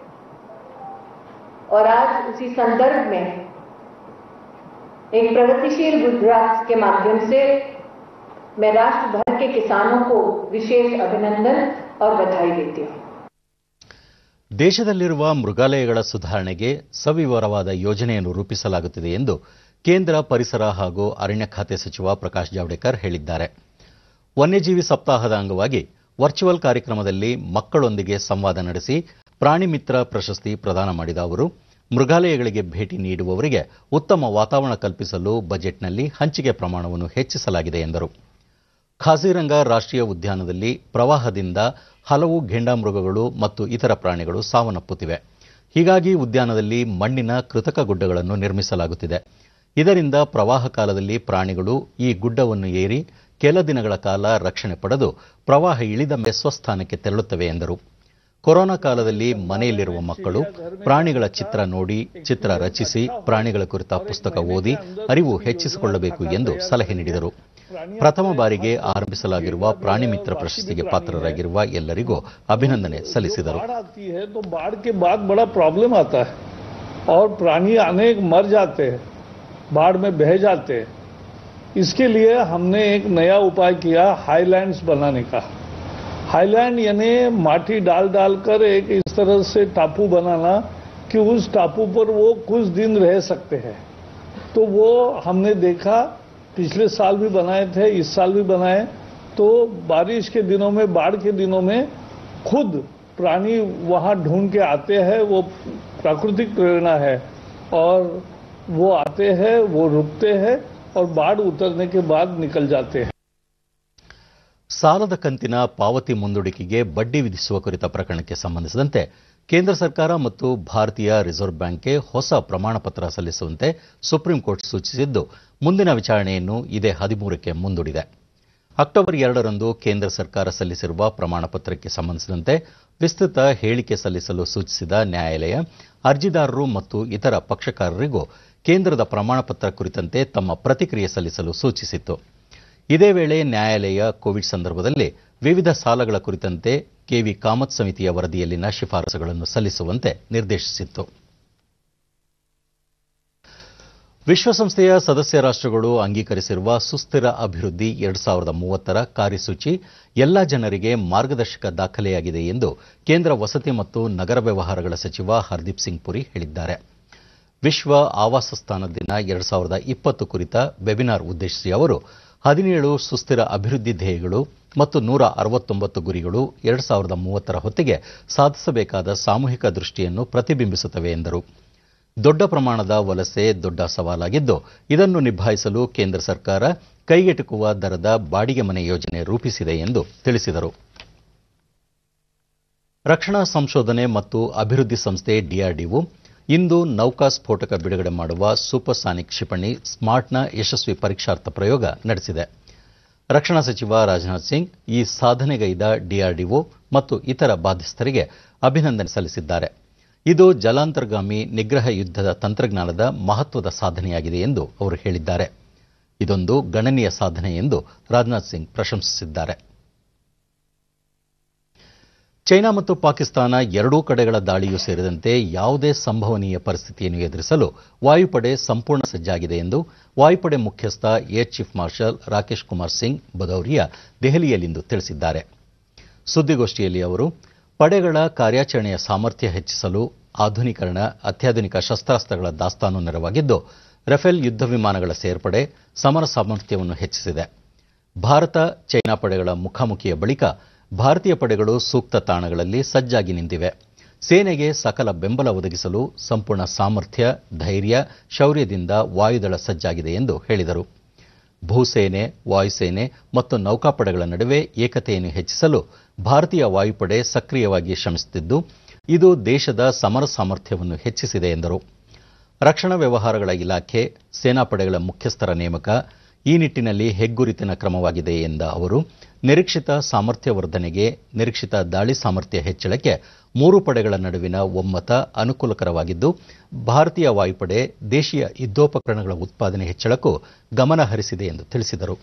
और आज उसी संदर्भ में एक प्रगतिशील गुजरात के माध्यम से मैं राष्ट्र भर के किसानों को विशेष अभिनंदन और बधाई देती हूं ದೇಶದಲ್ಲಿರುವ ಮೃಗಾಲಯಗಳ ಸುಧಾರಣೆಗೆ ಸವಿವರವಾದ ಯೋಜನೆಯನ್ನು ರೂಪಿಸಲಾಗುತ್ತಿದೆ ಎಂದು ಕೇಂದ್ರ ಪರಿಸರ ಹಾಗೂ ಅರಣ್ಯ ಖಾತೆ ಸಚಿವ ಪ್ರಕಾಶ್ ಜಾವಡೇಕರ್ ಹೇಳಿದ್ದಾರೆ ವನ್ಯಜೀವಿ ಸಪ್ತಾಹದ ಅಂಗವಾಗಿ ವರ್ಚುವಲ್ ಕಾರ್ಯಕ್ರಮದಲ್ಲಿ ಮಕ್ಕಳೊಂದಿಗೆ ಸಂವಾದ ನಡೆಸಿ ಪ್ರಾಣಿ ಮಿತ್ರ ಪ್ರಶಸ್ತಿ ಪ್ರದಾನ ಮಾಡಿದ ಅವರು ಮೃಗಾಲಯಗಳಿಗೆ ಭೇಟಿ ನೀಡುವವರಿಗೆ ಉತ್ತಮ ವಾತಾವರಣ ಕಲ್ಪಿಸಲು ಬಜೆಟ್ನಲ್ಲಿ ಹಂಚಿಕೆ ಪ್ರಮಾಣವನ್ನು ಹೆಚ್ಚಿಸಲಾಗಿದೆ ಎಂದರು ಖಾಜಿರಂಗ ರಾಷ್ಟ್ರೀಯ ಉದ್ಯಾನದಲ್ಲಿ ಪ್ರವಾಹದಿಂದ ಹಲವು ಘೇಂಡಾಮೃಗಗಳು ಮತ್ತು ಇತರ ಪ್ರಾಣಿಗಳು ಸಾವನ್ನಪ್ಪುತ್ತಿವೆ ಹೀಗಾಗಿ ಉದ್ಯಾನದಲ್ಲಿ ಮಣ್ಣಿನ ಕೃತಕ ಗುಡ್ಡಗಳನ್ನು ನಿರ್ಮಿಸಲಾಗುತ್ತಿದೆ ಇದರಿಂದ ಪ್ರವಾಹ ಕಾಲದಲ್ಲಿ ಪ್ರಾಣಿಗಳು ಈ ಗುಡ್ಡವನ್ನು ಏರಿ ಕೆಲ ದಿನಗಳ ಕಾಲ ರಕ್ಷಣೆ ಪಡೆದು ಪ್ರವಾಹ ಇಳಿದ ಮೇಲೆ ಸ್ವಸ್ಥಾನಕ್ಕೆ ತೆರಳುತ್ತವೆ ಎಂದರು ಕೊರೋನಾ ಕಾಲದಲ್ಲಿ ಮನೆಯಲ್ಲಿರುವ ಮಕ್ಕಳು ಪ್ರಾಣಿಗಳ ಚಿತ್ರ ನೋಡಿ ಚಿತ್ರ ರಚಿಸಿ ಪ್ರಾಣಿಗಳ ಕುರಿತ ಪುಸ್ತಕ ಓದಿ ಅರಿವು ಹೆಚ್ಚಿಸಿಕೊಳ್ಳಬೇಕು ಎಂದು ಸಲಹೆ ನೀಡಿದರು ಪ್ರಥಮ ಬಾರಿಗೆ ಆರಂಭಿಸಲಾಗಿರುವ ಪ್ರಾಣಿ ಮಿತ್ರ ಪ್ರಶಸ್ತಿಗೆ ಪಾತ್ರರಾಗಿರುವ ಎಲ್ಲರಿಗೂ ಅಭಿನಂದನೆ ಸಲ್ಲಿಸಿದರು बाढ़ आती है तो बाढ़ के बाद बड़ा प्रॉब्लम आता है और प्राणी अनेक मर जाते हैं बाढ़ में बह जाते हैं इसके लिए हमने एक नया उपाय किया हाईलैंड्स बनाने का हाईलैंड यानी माटी डाल डालकर एक इस तरह से टापू बनाना कि उस टापू पर वो कुछ दिन रह सकते हैं तो वो हमने देखा पिछले साल भी बनाए थे इस साल भी बनाए तो बारिश के दिनों में बाढ़ के दिनों में खुद प्राणी वहां ढूंढ के आते हैं वो प्राकृतिक प्रेरणा है और वो आते हैं वो रुकते हैं और बाढ़ उतरने के बाद निकल जाते हैं ಸಾಲದ ಕಂತಿನ ಪಾವತಿ ಮುಂದೂಡಿಕೆಗೆ ಬಡ್ಡಿ ವಿಧಿಸುವ ಕುರಿತ ಪ್ರಕರಣಕ್ಕೆ ಸಂಬಂಧಿಸಿದಂತೆ ಕೇಂದ್ರ ಸರ್ಕಾರ ಮತ್ತು ಭಾರತೀಯ ರಿಸರ್ವ್ ಬ್ಯಾಂಕ್ಗೆ ಹೊಸ ಪ್ರಮಾಣ ಪತ್ರ ಸಲ್ಲಿಸುವಂತೆ ಸುಪ್ರೀಂ ಕೋರ್ಟ್ ಸೂಚಿಸಿದ್ದು ಮುಂದಿನ ವಿಚಾರಣೆಯನ್ನು ಇದೇ ಹದಿಮೂರಕ್ಕೆ ಮುಂದೂಡಿದೆ ಅಕ್ಟೋಬರ್ ಎರಡರಂದು ಕೇಂದ್ರ ಸರ್ಕಾರ ಸಲ್ಲಿಸಿರುವ ಪ್ರಮಾಣ ಪತ್ರಕ್ಕೆ ಸಂಬಂಧಿಸಿದಂತೆ ವಿಸ್ತೃತ ಹೇಳಿಕೆ ಸಲ್ಲಿಸಲು ಸೂಚಿಸಿದ ನ್ಯಾಯಾಲಯ ಅರ್ಜಿದಾರರು ಮತ್ತು ಇತರ ಪಕ್ಷಕಾರರಿಗೂ ಕೇಂದ್ರದ ಪ್ರಮಾಣ ಪತ್ರ ಕುರಿತಂತೆ ತಮ್ಮ ಪ್ರತಿಕ್ರಿಯೆ ಸಲ್ಲಿಸಲು ಸೂಚಿಸಿತ್ತು ಇದೇ ವೇಳೆ ನ್ಯಾಯಾಲಯ ಕೋವಿಡ್ ಸಂದರ್ಭದಲ್ಲಿ ವಿವಿಧ ಸಾಲಗಳ ಕುರಿತಂತೆ ಕೆವಿ ಕಾಮತ್ ಸಮಿತಿಯ ವರದಿಯಲ್ಲಿನ ಶಿಫಾರಸುಗಳನ್ನು ಸಲ್ಲಿಸುವಂತೆ ನಿರ್ದೇಶಿಸಿತ್ತು ವಿಶ್ವಸಂಸ್ಥೆಯ ಸದಸ್ಯ ರಾಷ್ಟ್ರಗಳು ಅಂಗೀಕರಿಸಿರುವ ಸುಸ್ಥಿರ ಅಭಿವೃದ್ಧಿ ಎರಡು ಸಾವಿರದ ಮೂವತ್ತರ ಕಾರ್ಯಸೂಚಿ ಎಲ್ಲ ಜನರಿಗೆ ಮಾರ್ಗದರ್ಶಕ ದಾಖಲೆಯಾಗಿದೆ ಎಂದು ಕೇಂದ್ರ ವಸತಿ ಮತ್ತು ನಗರ ವ್ಯವಹಾರಗಳ ಸಚಿವ ಹರ್ದೀಪ್ ಸಿಂಗ್ ಪುರಿ ಹೇಳಿದ್ದಾರೆ ವಿಶ್ವ ಆವಾಸ ಸ್ಥಾನ ದಿನ ಎರಡು ಸಾವಿರದ ಇಪ್ಪತ್ತು ಕುರಿತ ವೆಬಿನಾರ್ ಉದ್ದೇಶಿಸಿ ಅವರು ಹದಿನೇಳು ಸುಸ್ಥಿರ ಅಭಿವೃದ್ಧಿ ಧ್ಯೇಯಗಳು ಮತ್ತು ನೂರ ಅರವತ್ತೊಂಬತ್ತು ಗುರಿಗಳು ಎರಡು ಸಾವಿರದ ಮೂವತ್ತರ ಹೊತ್ತಿಗೆ ಸಾಧಿಸಬೇಕಾದ ಸಾಮೂಹಿಕ ದೃಷ್ಟಿಯನ್ನು ಪ್ರತಿಬಿಂಬಿಸುತ್ತವೆ ಎಂದರು ದೊಡ್ಡ ಪ್ರಮಾಣದ ವಲಸೆ ದೊಡ್ಡ ಸವಾಲಾಗಿದ್ದು ಇದನ್ನು ನಿಭಾಯಿಸಲು ಕೇಂದ್ರ ಸರ್ಕಾರ ಕೈಗೆಟುಕುವ ದರದ ಬಾಡಿಗೆ ಮನೆ ಯೋಜನೆ ರೂಪಿಸಿದೆ ಎಂದು ತಿಳಿಸಿದರು ರಕ್ಷಣಾ ಸಂಶೋಧನೆ ಮತ್ತು ಅಭಿವೃದ್ಧಿ ಸಂಸ್ಥೆ ಡಿಆರ್ಡಿಒ ಇಂದು ನೌಕಾ ಸ್ಫೋಟಕ ಬಿಡುಗಡೆ ಮಾಡುವ ಸೂಪರ್ಸಾನಿಕ್ ಕ್ಷಿಪಣಿ ಸ್ಮಾರ್ಟ್ನ ಯಶಸ್ವಿ ಪರೀಕ್ಷಾರ್ಥ ಪ್ರಯೋಗ ನಡೆಸಿದೆ ರಕ್ಷಣಾ ಸಚಿವ ರಾಜನಾಥ್ ಸಿಂಗ್ ಈ ಸಾಧನೆಗೈದ ಡಿಆರ್ಡಿಒ ಮತ್ತು ಇತರ ಬಾಧ್ಯಸ್ಥರಿಗೆ ಅಭಿನಂದನೆ ಸಲ್ಲಿಸಿದ್ದಾರೆ ಇದು ಜಲಾಂತರ್ಗಾಮಿ ನಿಗ್ರಹ ಯುದ್ಧದ ತಂತ್ರಜ್ಞಾನದ ಮಹತ್ವದ ಸಾಧನೆಯಾಗಿದೆ ಎಂದು ಅವರು ಹೇಳಿದ್ದಾರೆ ಇದೊಂದು ಗಣನೀಯ ಸಾಧನೆ ಎಂದು ರಾಜನಾಥ್ ಸಿಂಗ್ ಪ್ರಶಂಸಿಸಿದ್ದಾರೆ ಚೈನಾ ಮತ್ತು ಪಾಕಿಸ್ತಾನ ಎರಡೂ ಕಡೆಗಳ ದಾಳಿಯೂ ಸೇರಿದಂತೆ ಯಾವುದೇ ಸಂಭವನೀಯ ಪರಿಸ್ಥಿತಿಯನ್ನು ಎದುರಿಸಲು ವಾಯುಪಡೆ ಸಂಪೂರ್ಣ ಸಜ್ಜಾಗಿದೆ ಎಂದು ವಾಯುಪಡೆ ಮುಖ್ಯಸ್ಥ air chief marshal Rakesh Kumar Singh Bhadauria ದೆಹಲಿಯಲ್ಲಿಂದು ತಿಳಿಸಿದ್ದಾರೆ ಸುದ್ದಿಗೋಷ್ಠಿಯಲ್ಲಿ ಅವರು ಪಡೆಗಳ ಕಾರ್ಯಾಚರಣೆಯ ಸಾಮರ್ಥ್ಯ ಹೆಚ್ಚಿಸಲು ಆಧುನೀಕರಣ ಅತ್ಯಾಧುನಿಕ ಶಸ್ತ್ರಾಸ್ತ್ರಗಳ ದಾಸ್ತಾನು ನೆರವಾಗಿದ್ದು ರಫೇಲ್ ಯುದ್ಧ ವಿಮಾನಗಳ ಸೇರ್ಪಡೆ ಸಮರ ಸಾಮರ್ಥ್ಯವನ್ನು ಹೆಚ್ಚಿಸಿದೆ ಭಾರತ ಚೈನಾ ಪಡೆಗಳ ಮುಖಾಮುಖಿಯ ಬಳಿಕ ಭಾರತೀಯ ಪಡೆಗಳು ಸೂಕ್ತ ತಾಣಗಳಲ್ಲಿ ಸಜ್ಜಾಗಿ ನಿಂತಿವೆ ಸೇನೆಗೆ ಸಕಲ ಬೆಂಬಲ ಒದಗಿಸಲು ಸಂಪೂರ್ಣ ಸಾಮರ್ಥ್ಯ ಧೈರ್ಯ ಶೌರ್ಯದಿಂದ ವಾಯುದಳ ಸಜ್ಜಾಗಿದೆ ಎಂದು ಹೇಳಿದರು ಭೂಸೇನೆ ವಾಯುಸೇನೆ ಮತ್ತು ನೌಕಾಪಡೆಗಳ ನಡುವೆ ಏಕತೆಯನ್ನು ಹೆಚ್ಚಿಸಲು ಭಾರತೀಯ ವಾಯುಪಡೆ ಸಕ್ರಿಯವಾಗಿ ಶ್ರಮಿಸುತ್ತಿದ್ದು ಇದು ದೇಶದ ಸಮರ ಸಾಮರ್ಥ್ಯವನ್ನು ಹೆಚ್ಚಿಸಿದೆ ಎಂದರು ರಕ್ಷಣಾ ವ್ಯವಹಾರಗಳ ಇಲಾಖೆ ಸೇನಾಪಡೆಗಳ ಮುಖ್ಯಸ್ಥರ ನೇಮಕ ಈ ನಿಟ್ಟಿನಲ್ಲಿ ಹೆಗ್ಗುರುತಿನ ಕ್ರಮವಾಗಿದೆ ಎಂದ ಅವರು ನಿರೀಕ್ಷಿತ ಸಾಮರ್ಥ್ಯ ವರ್ಧನೆಗೆ ನಿರೀಕ್ಷಿತ ದಾಳಿ ಸಾಮರ್ಥ್ಯ ಹೆಚ್ಚಳಕ್ಕೆ ಮೂರು ಪಡೆಗಳ ನಡುವಿನ ಒಮ್ಮತ ಅನುಕೂಲಕರವಾಗಿದ್ದು ಭಾರತೀಯ ವಾಯುಪಡೆ ದೇಶೀಯ ಯುದ್ಧೋಪಕರಣಗಳ ಉತ್ಪಾದನೆ ಹೆಚ್ಚಳಕ್ಕೂ ಗಮನ ಹರಿಸಿದೆ ಎಂದು ತಿಳಿಸಿದರು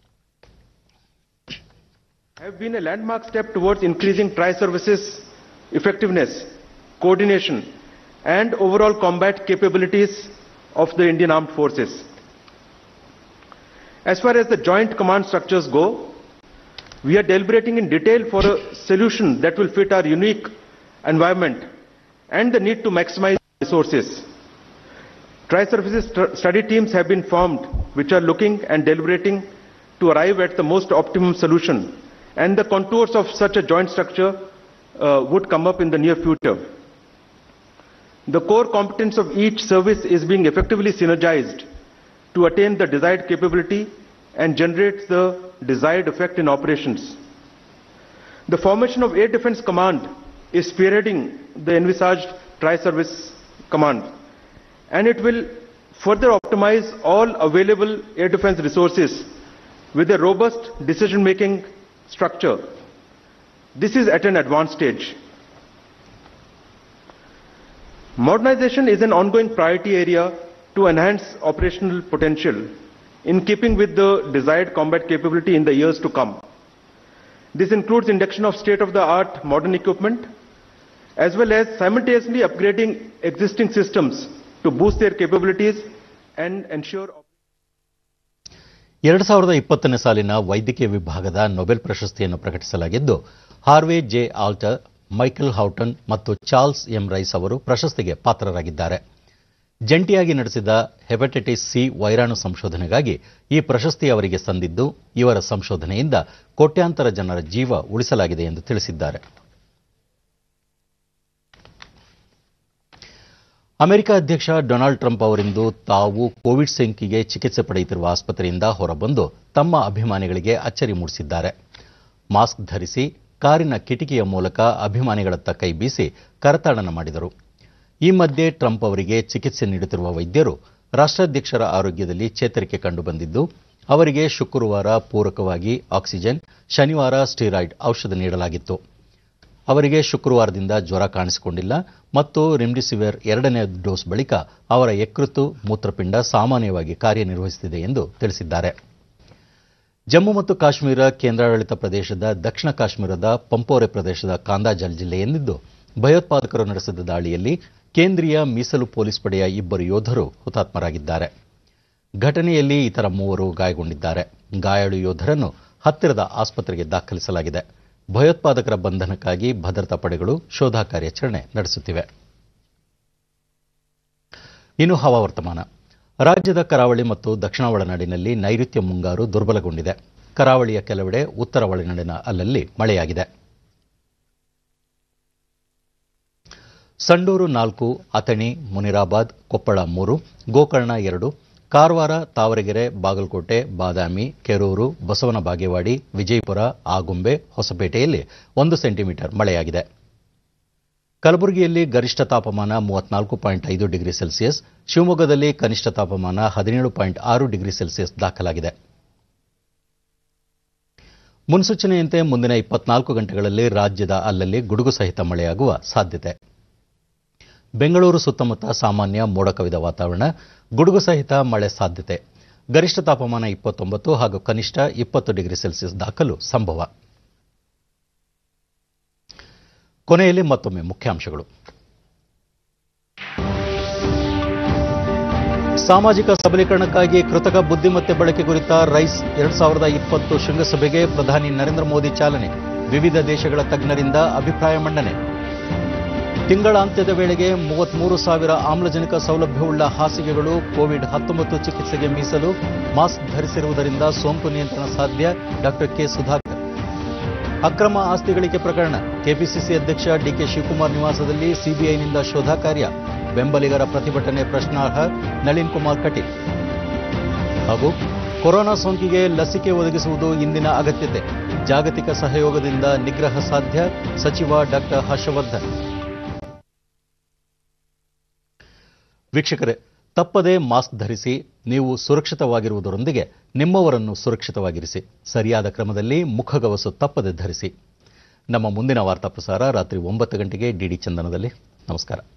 have been a landmark step towards increasing tri-services effectiveness, coordination, and overall combat capabilities of the Indian Armed Forces. As far as the joint command structures go, we are deliberating in detail for a solution that will fit our unique environment and the need to maximize resources. Tri-services st- study teams have been formed which are looking and deliberating to arrive at the most optimum solution and the contours of such a joint structure uh, would come up in the near future. The core competence of each service is being effectively synergized to attain the desired capability and generate the desired effect in operations. The formation of Air Defense Command is spearheading the envisaged tri-service command and it will further optimize all available air defense resources with a robust decision-making structure. This is at an advanced stage. Modernization is an ongoing priority area to enhance operational potential in keeping with the desired combat capability in the years to come. This includes induction of state-of-the-art modern equipment as well as simultaneously upgrading existing systems to boost their capabilities and ensure ಎರಡು ಸಾವಿರದ ಇಪ್ಪತ್ತನೇ ಸಾಲಿನ ವೈದ್ಯಕೀಯ ವಿಭಾಗದ Nobel ಪ್ರಶಸ್ತಿಯನ್ನು ಪ್ರಕಟಿಸಲಾಗಿದ್ದು Harvey J Alter Michael Houghton ಮತ್ತು Charles M Rice ಅವರು ಪ್ರಶಸ್ತಿಗೆ ಪಾತ್ರರಾಗಿದ್ದಾರೆ ಜಂಟಿಯಾಗಿ ನಡೆಸಿದ ಹೆಪಟೈಟಿಸ್ ಸಿ ವೈರಾಣು ಸಂಶೋಧನೆಗಾಗಿ ಈ ಪ್ರಶಸ್ತಿ ಅವರಿಗೆ ಸಂದಿದ್ದು ಇವರ ಸಂಶೋಧನೆಯಿಂದ ಕೋಟ್ಯಾಂತರ ಜನರ ಜೀವ ಉಳಿಸಲಾಗಿದೆ ಎಂದು ತಿಳಿಸಿದ್ದಾರೆ ಅಮೆರಿಕ ಅಧ್ಯಕ್ಷ ಡೊನಾಲ್ಡ್ ಟ್ರಂಪ್ ಅವರಿಂದು ತಾವು ಕೋವಿಡ್ ಸೋಂಕಿಗೆ ಚಿಕಿತ್ಸೆ ಪಡೆಯುತ್ತಿರುವ ಆಸ್ಪತ್ರೆಯಿಂದ ಹೊರಬಂದು ತಮ್ಮ ಅಭಿಮಾನಿಗಳಿಗೆ ಅಚ್ಚರಿ ಮೂಡಿಸಿದ್ದಾರೆ ಮಾಸ್ಕ್ ಧರಿಸಿ ಕಾರಿನ ಕಿಟಿಕಿಯ ಮೂಲಕ ಅಭಿಮಾನಿಗಳತ್ತ ಕೈ ಬೀಸಿ ಕರತಾಡನ ಮಾಡಿದರು ಈ ಮಧ್ಯೆ ಟ್ರಂಪ್ ಅವರಿಗೆ ಚಿಕಿತ್ಸೆ ನೀಡುತ್ತಿರುವ ವೈದ್ಯರು ರಾಷ್ಟ್ರಾಧ್ಯಕ್ಷರ ಆರೋಗ್ಯದಲ್ಲಿ ಚೇತರಿಕೆ ಕಂಡುಬಂದಿದ್ದು ಅವರಿಗೆ ಶುಕ್ರವಾರ ಪೂರಕವಾಗಿ ಆಕ್ಸಿಜನ್ ಶನಿವಾರ ಸ್ಟೀರಾಯ್ಡ್ ಔಷಧ ನೀಡಲಾಗಿತ್ತು ಅವರಿಗೆ ಶುಕ್ರವಾರದಿಂದ ಜ್ವರ ಕಾಣಿಸಿಕೊಂಡಿಲ್ಲ ಮತ್ತು ರೆಮ್ಡಿಸಿವಿರ್ ಎರಡನೇ ಡೋಸ್ ಬಳಿಕ ಅವರ ಯಕೃತ್ತು ಮೂತ್ರಪಿಂಡ ಸಾಮಾನ್ಯವಾಗಿ ಕಾರ್ಯನಿರ್ವಹಿಸುತ್ತಿದೆ ಎಂದು ತಿಳಿಸಿದ್ದಾರೆ ಜಮ್ಮು ಮತ್ತು ಕಾಶ್ಮೀರ ಕೇಂದ್ರಾಡಳಿತ ಪ್ರದೇಶದ ದಕ್ಷಿಣ ಕಾಶ್ಮೀರದ ಪಂಪೋರೆ ಪ್ರದೇಶದ ಕಾಂದಾಜಲ್ ಜಿಲ್ಲೆಯಲ್ಲಿದ್ದು ಭಯೋತ್ಪಾದಕರು ನಡೆಸಿದ ದಾಳಿಯಲ್ಲಿ ಕೇಂದ್ರೀಯ ಮೀಸಲು ಪೊಲೀಸ್ ಪಡೆಯ ಇಬ್ಬರು ಯೋಧರು ಹುತಾತ್ಮರಾಗಿದ್ದಾರೆ ಘಟನೆಯಲ್ಲಿ ಇತರ ಮೂವರು ಗಾಯಗೊಂಡಿದ್ದಾರೆ ಗಾಯಾಳು ಯೋಧರನ್ನು ಹತ್ತಿರದ ಆಸ್ಪತ್ರೆಗೆ ದಾಖಲಿಸಲಾಗಿದೆ ಭಯೋತ್ಪಾದಕರ ಬಂಧನಕ್ಕಾಗಿ ಭದ್ರತಾ ಪಡೆಗಳು ಶೋಧ ಕಾರ್ಯಾಚರಣೆ ನಡೆಸುತ್ತಿವೆ ಇನ್ನು ಹವಾವರ್ತಮಾನ ರಾಜ್ಯದ ಕರಾವಳಿ ಮತ್ತು ದಕ್ಷಿಣ ಒಳನಾಡಿನಲ್ಲಿ ನೈಋತ್ಯ ಮುಂಗಾರು ದುರ್ಬಲಗೊಂಡಿದೆ ಕರಾವಳಿಯ ಕೆಲವೆಡೆ ಉತ್ತರ ಒಳನಾಡಿನ ಅಲ್ಲಲ್ಲಿ ಮಳೆಯಾಗಿದೆ ಸಂಡೂರು ನಾಲ್ಕು ಅಥಣಿ ಮುನಿರಾಬಾದ್ ಕೊಪ್ಪಳ ಮೂರು ಗೋಕರ್ಣ ಎರಡು ಕಾರವಾರ ತಾವರೆಗೆರೆ ಬಾಗಲಕೋಟೆ ಬಾದಾಮಿ ಕೆರೂರು ಬಸವನ ಬಾಗೇವಾಡಿ ವಿಜಯಪುರ ಆಗುಂಬೆ ಹೊಸಪೇಟೆಯಲ್ಲಿ ಒಂದು ಸೆಂಟಿಮೀಟರ್ ಮಳೆಯಾಗಿದೆ ಕಲಬುರಗಿಯಲ್ಲಿ ಗರಿಷ್ಠ ತಾಪಮಾನ ಮೂವತ್ನಾಲ್ಕು ಪಾಯಿಂಟ್ ಐದು ಡಿಗ್ರಿ ಸೆಲ್ಸಿಯಸ್ ಶಿವಮೊಗ್ಗದಲ್ಲಿ ಕನಿಷ್ಠ ತಾಪಮಾನ ಹದಿನೇಳು ಪಾಯಿಂಟ್ ಆರು ಡಿಗ್ರಿ ಸೆಲ್ಸಿಯಸ್ ದಾಖಲಾಗಿದೆ ಮುನ್ಸೂಚನೆಯಂತೆ ಮುಂದಿನ ಇಪ್ಪತ್ನಾಲ್ಕು ಗಂಟೆಗಳಲ್ಲಿ ರಾಜ್ಯದ ಅಲ್ಲಲ್ಲಿ ಗುಡುಗು ಸಹಿತ ಮಳೆಯಾಗುವ ಸಾಧ್ಯತೆ ಬೆಂಗಳೂರು ಸುತ್ತಮುತ್ತ ಸಾಮಾನ್ಯ ಮೋಡ ಕವಿದ ವಾತಾವರಣ ಗುಡುಗು ಸಹಿತ ಮಳೆ ಸಾಧ್ಯತೆ ಗರಿಷ್ಠ ತಾಪಮಾನ ಇಪ್ಪತ್ತೊಂಬತ್ತು ಹಾಗೂ ಕನಿಷ್ಠ ಇಪ್ಪತ್ತು ಡಿಗ್ರಿ ಸೆಲ್ಸಿಯಸ್ ದಾಖಲು ಸಂಭವ ಕೊನೆಯಲ್ಲಿ ಮತ್ತೊಮ್ಮೆ ಮುಖ್ಯಾಂಶಗಳು ಸಾಮಾಜಿಕ ಸಬಲೀಕರಣಕ್ಕಾಗಿ ಕೃತಕ ಬುದ್ಧಿಮತ್ತೆ ಬಳಕೆ ಕುರಿತ ರೈಸ್ ಎರಡ್ ಸಾವಿರದ ಇಪ್ಪತ್ತು ಶೃಂಗಸಭೆಗೆ ಪ್ರಧಾನಿ ನರೇಂದ್ರ ಮೋದಿ ಚಾಲನೆ ವಿವಿಧ ದೇಶಗಳ ತಜ್ಞರಿಂದ ಅಭಿಪ್ರಾಯ ಮಂಡನೆ ತಿಂಗಳಾಂತ್ಯದ ವೇಳೆಗೆ ಮೂವತ್ಮೂರು ಸಾವಿರ ಆಮ್ಲಜನಕ ಸೌಲಭ್ಯವುಳ್ಳ ಹಾಸಿಗೆಗಳು ಕೋವಿಡ್ ಹತ್ತೊಂಬತ್ತು ಚಿಕಿತ್ಸೆಗೆ ಮೀಸಲು ಮಾಸ್ಕ್ ಧರಿಸಿರುವುದರಿಂದ ಸೋಂಕು ನಿಯಂತ್ರಣ ಸಾಧ್ಯ ಡಾಕ್ಟರ್ ಕೆ ಸುಧಾಕರ್ ಅಕ್ರಮ ಆಸ್ತಿ ಗಳಿಕೆ ಪ್ರಕರಣ ಕೆಪಿಸಿಸಿ ಅಧ್ಯಕ್ಷ ಡಿಕೆ ಶಿವಕುಮಾರ್ ನಿವಾಸದಲ್ಲಿ ಸಿಬಿಐನಿಂದ ಶೋಧ ಕಾರ್ಯ ಬೆಂಬಲಿಗರ ಪ್ರತಿಭಟನೆ ಪ್ರಶ್ನಾರ್ಹ ನಳಿನ್ ಕುಮಾರ್ ಕಟೀಲ್ ಹಾಗೂ ಕೊರೋನಾ ಸೋಂಕಿಗೆ ಲಸಿಕೆ ಒದಗಿಸುವುದು ಇಂದಿನ ಅಗತ್ಯತೆ ಜಾಗತಿಕ ಸಹಯೋಗದಿಂದ ನಿಗ್ರಹ ಸಾಧ್ಯ ಸಚಿವ ಡಾಕ್ಟರ್ ಹರ್ಷವರ್ಧನ್ ವೀಕ್ಷಕರೇ ತಪ್ಪದೇ ಮಾಸ್ಕ್ ಧರಿಸಿ ನೀವು ಸುರಕ್ಷಿತವಾಗಿರುವುದರೊಂದಿಗೆ ನಿಮ್ಮವರನ್ನು ಸುರಕ್ಷಿತವಾಗಿರಿಸಿ ಸರಿಯಾದ ಕ್ರಮದಲ್ಲಿ ಮುಖಗವಸು ತಪ್ಪದೆ ಧರಿಸಿ ನಮ್ಮ ಮುಂದಿನ ವಾರ್ತಾ ಪ್ರಸಾರ ರಾತ್ರಿ ಒಂಬತ್ತು ಗಂಟೆಗೆ ಡಿಡಿ ಚಂದನದಲ್ಲಿ ನಮಸ್ಕಾರ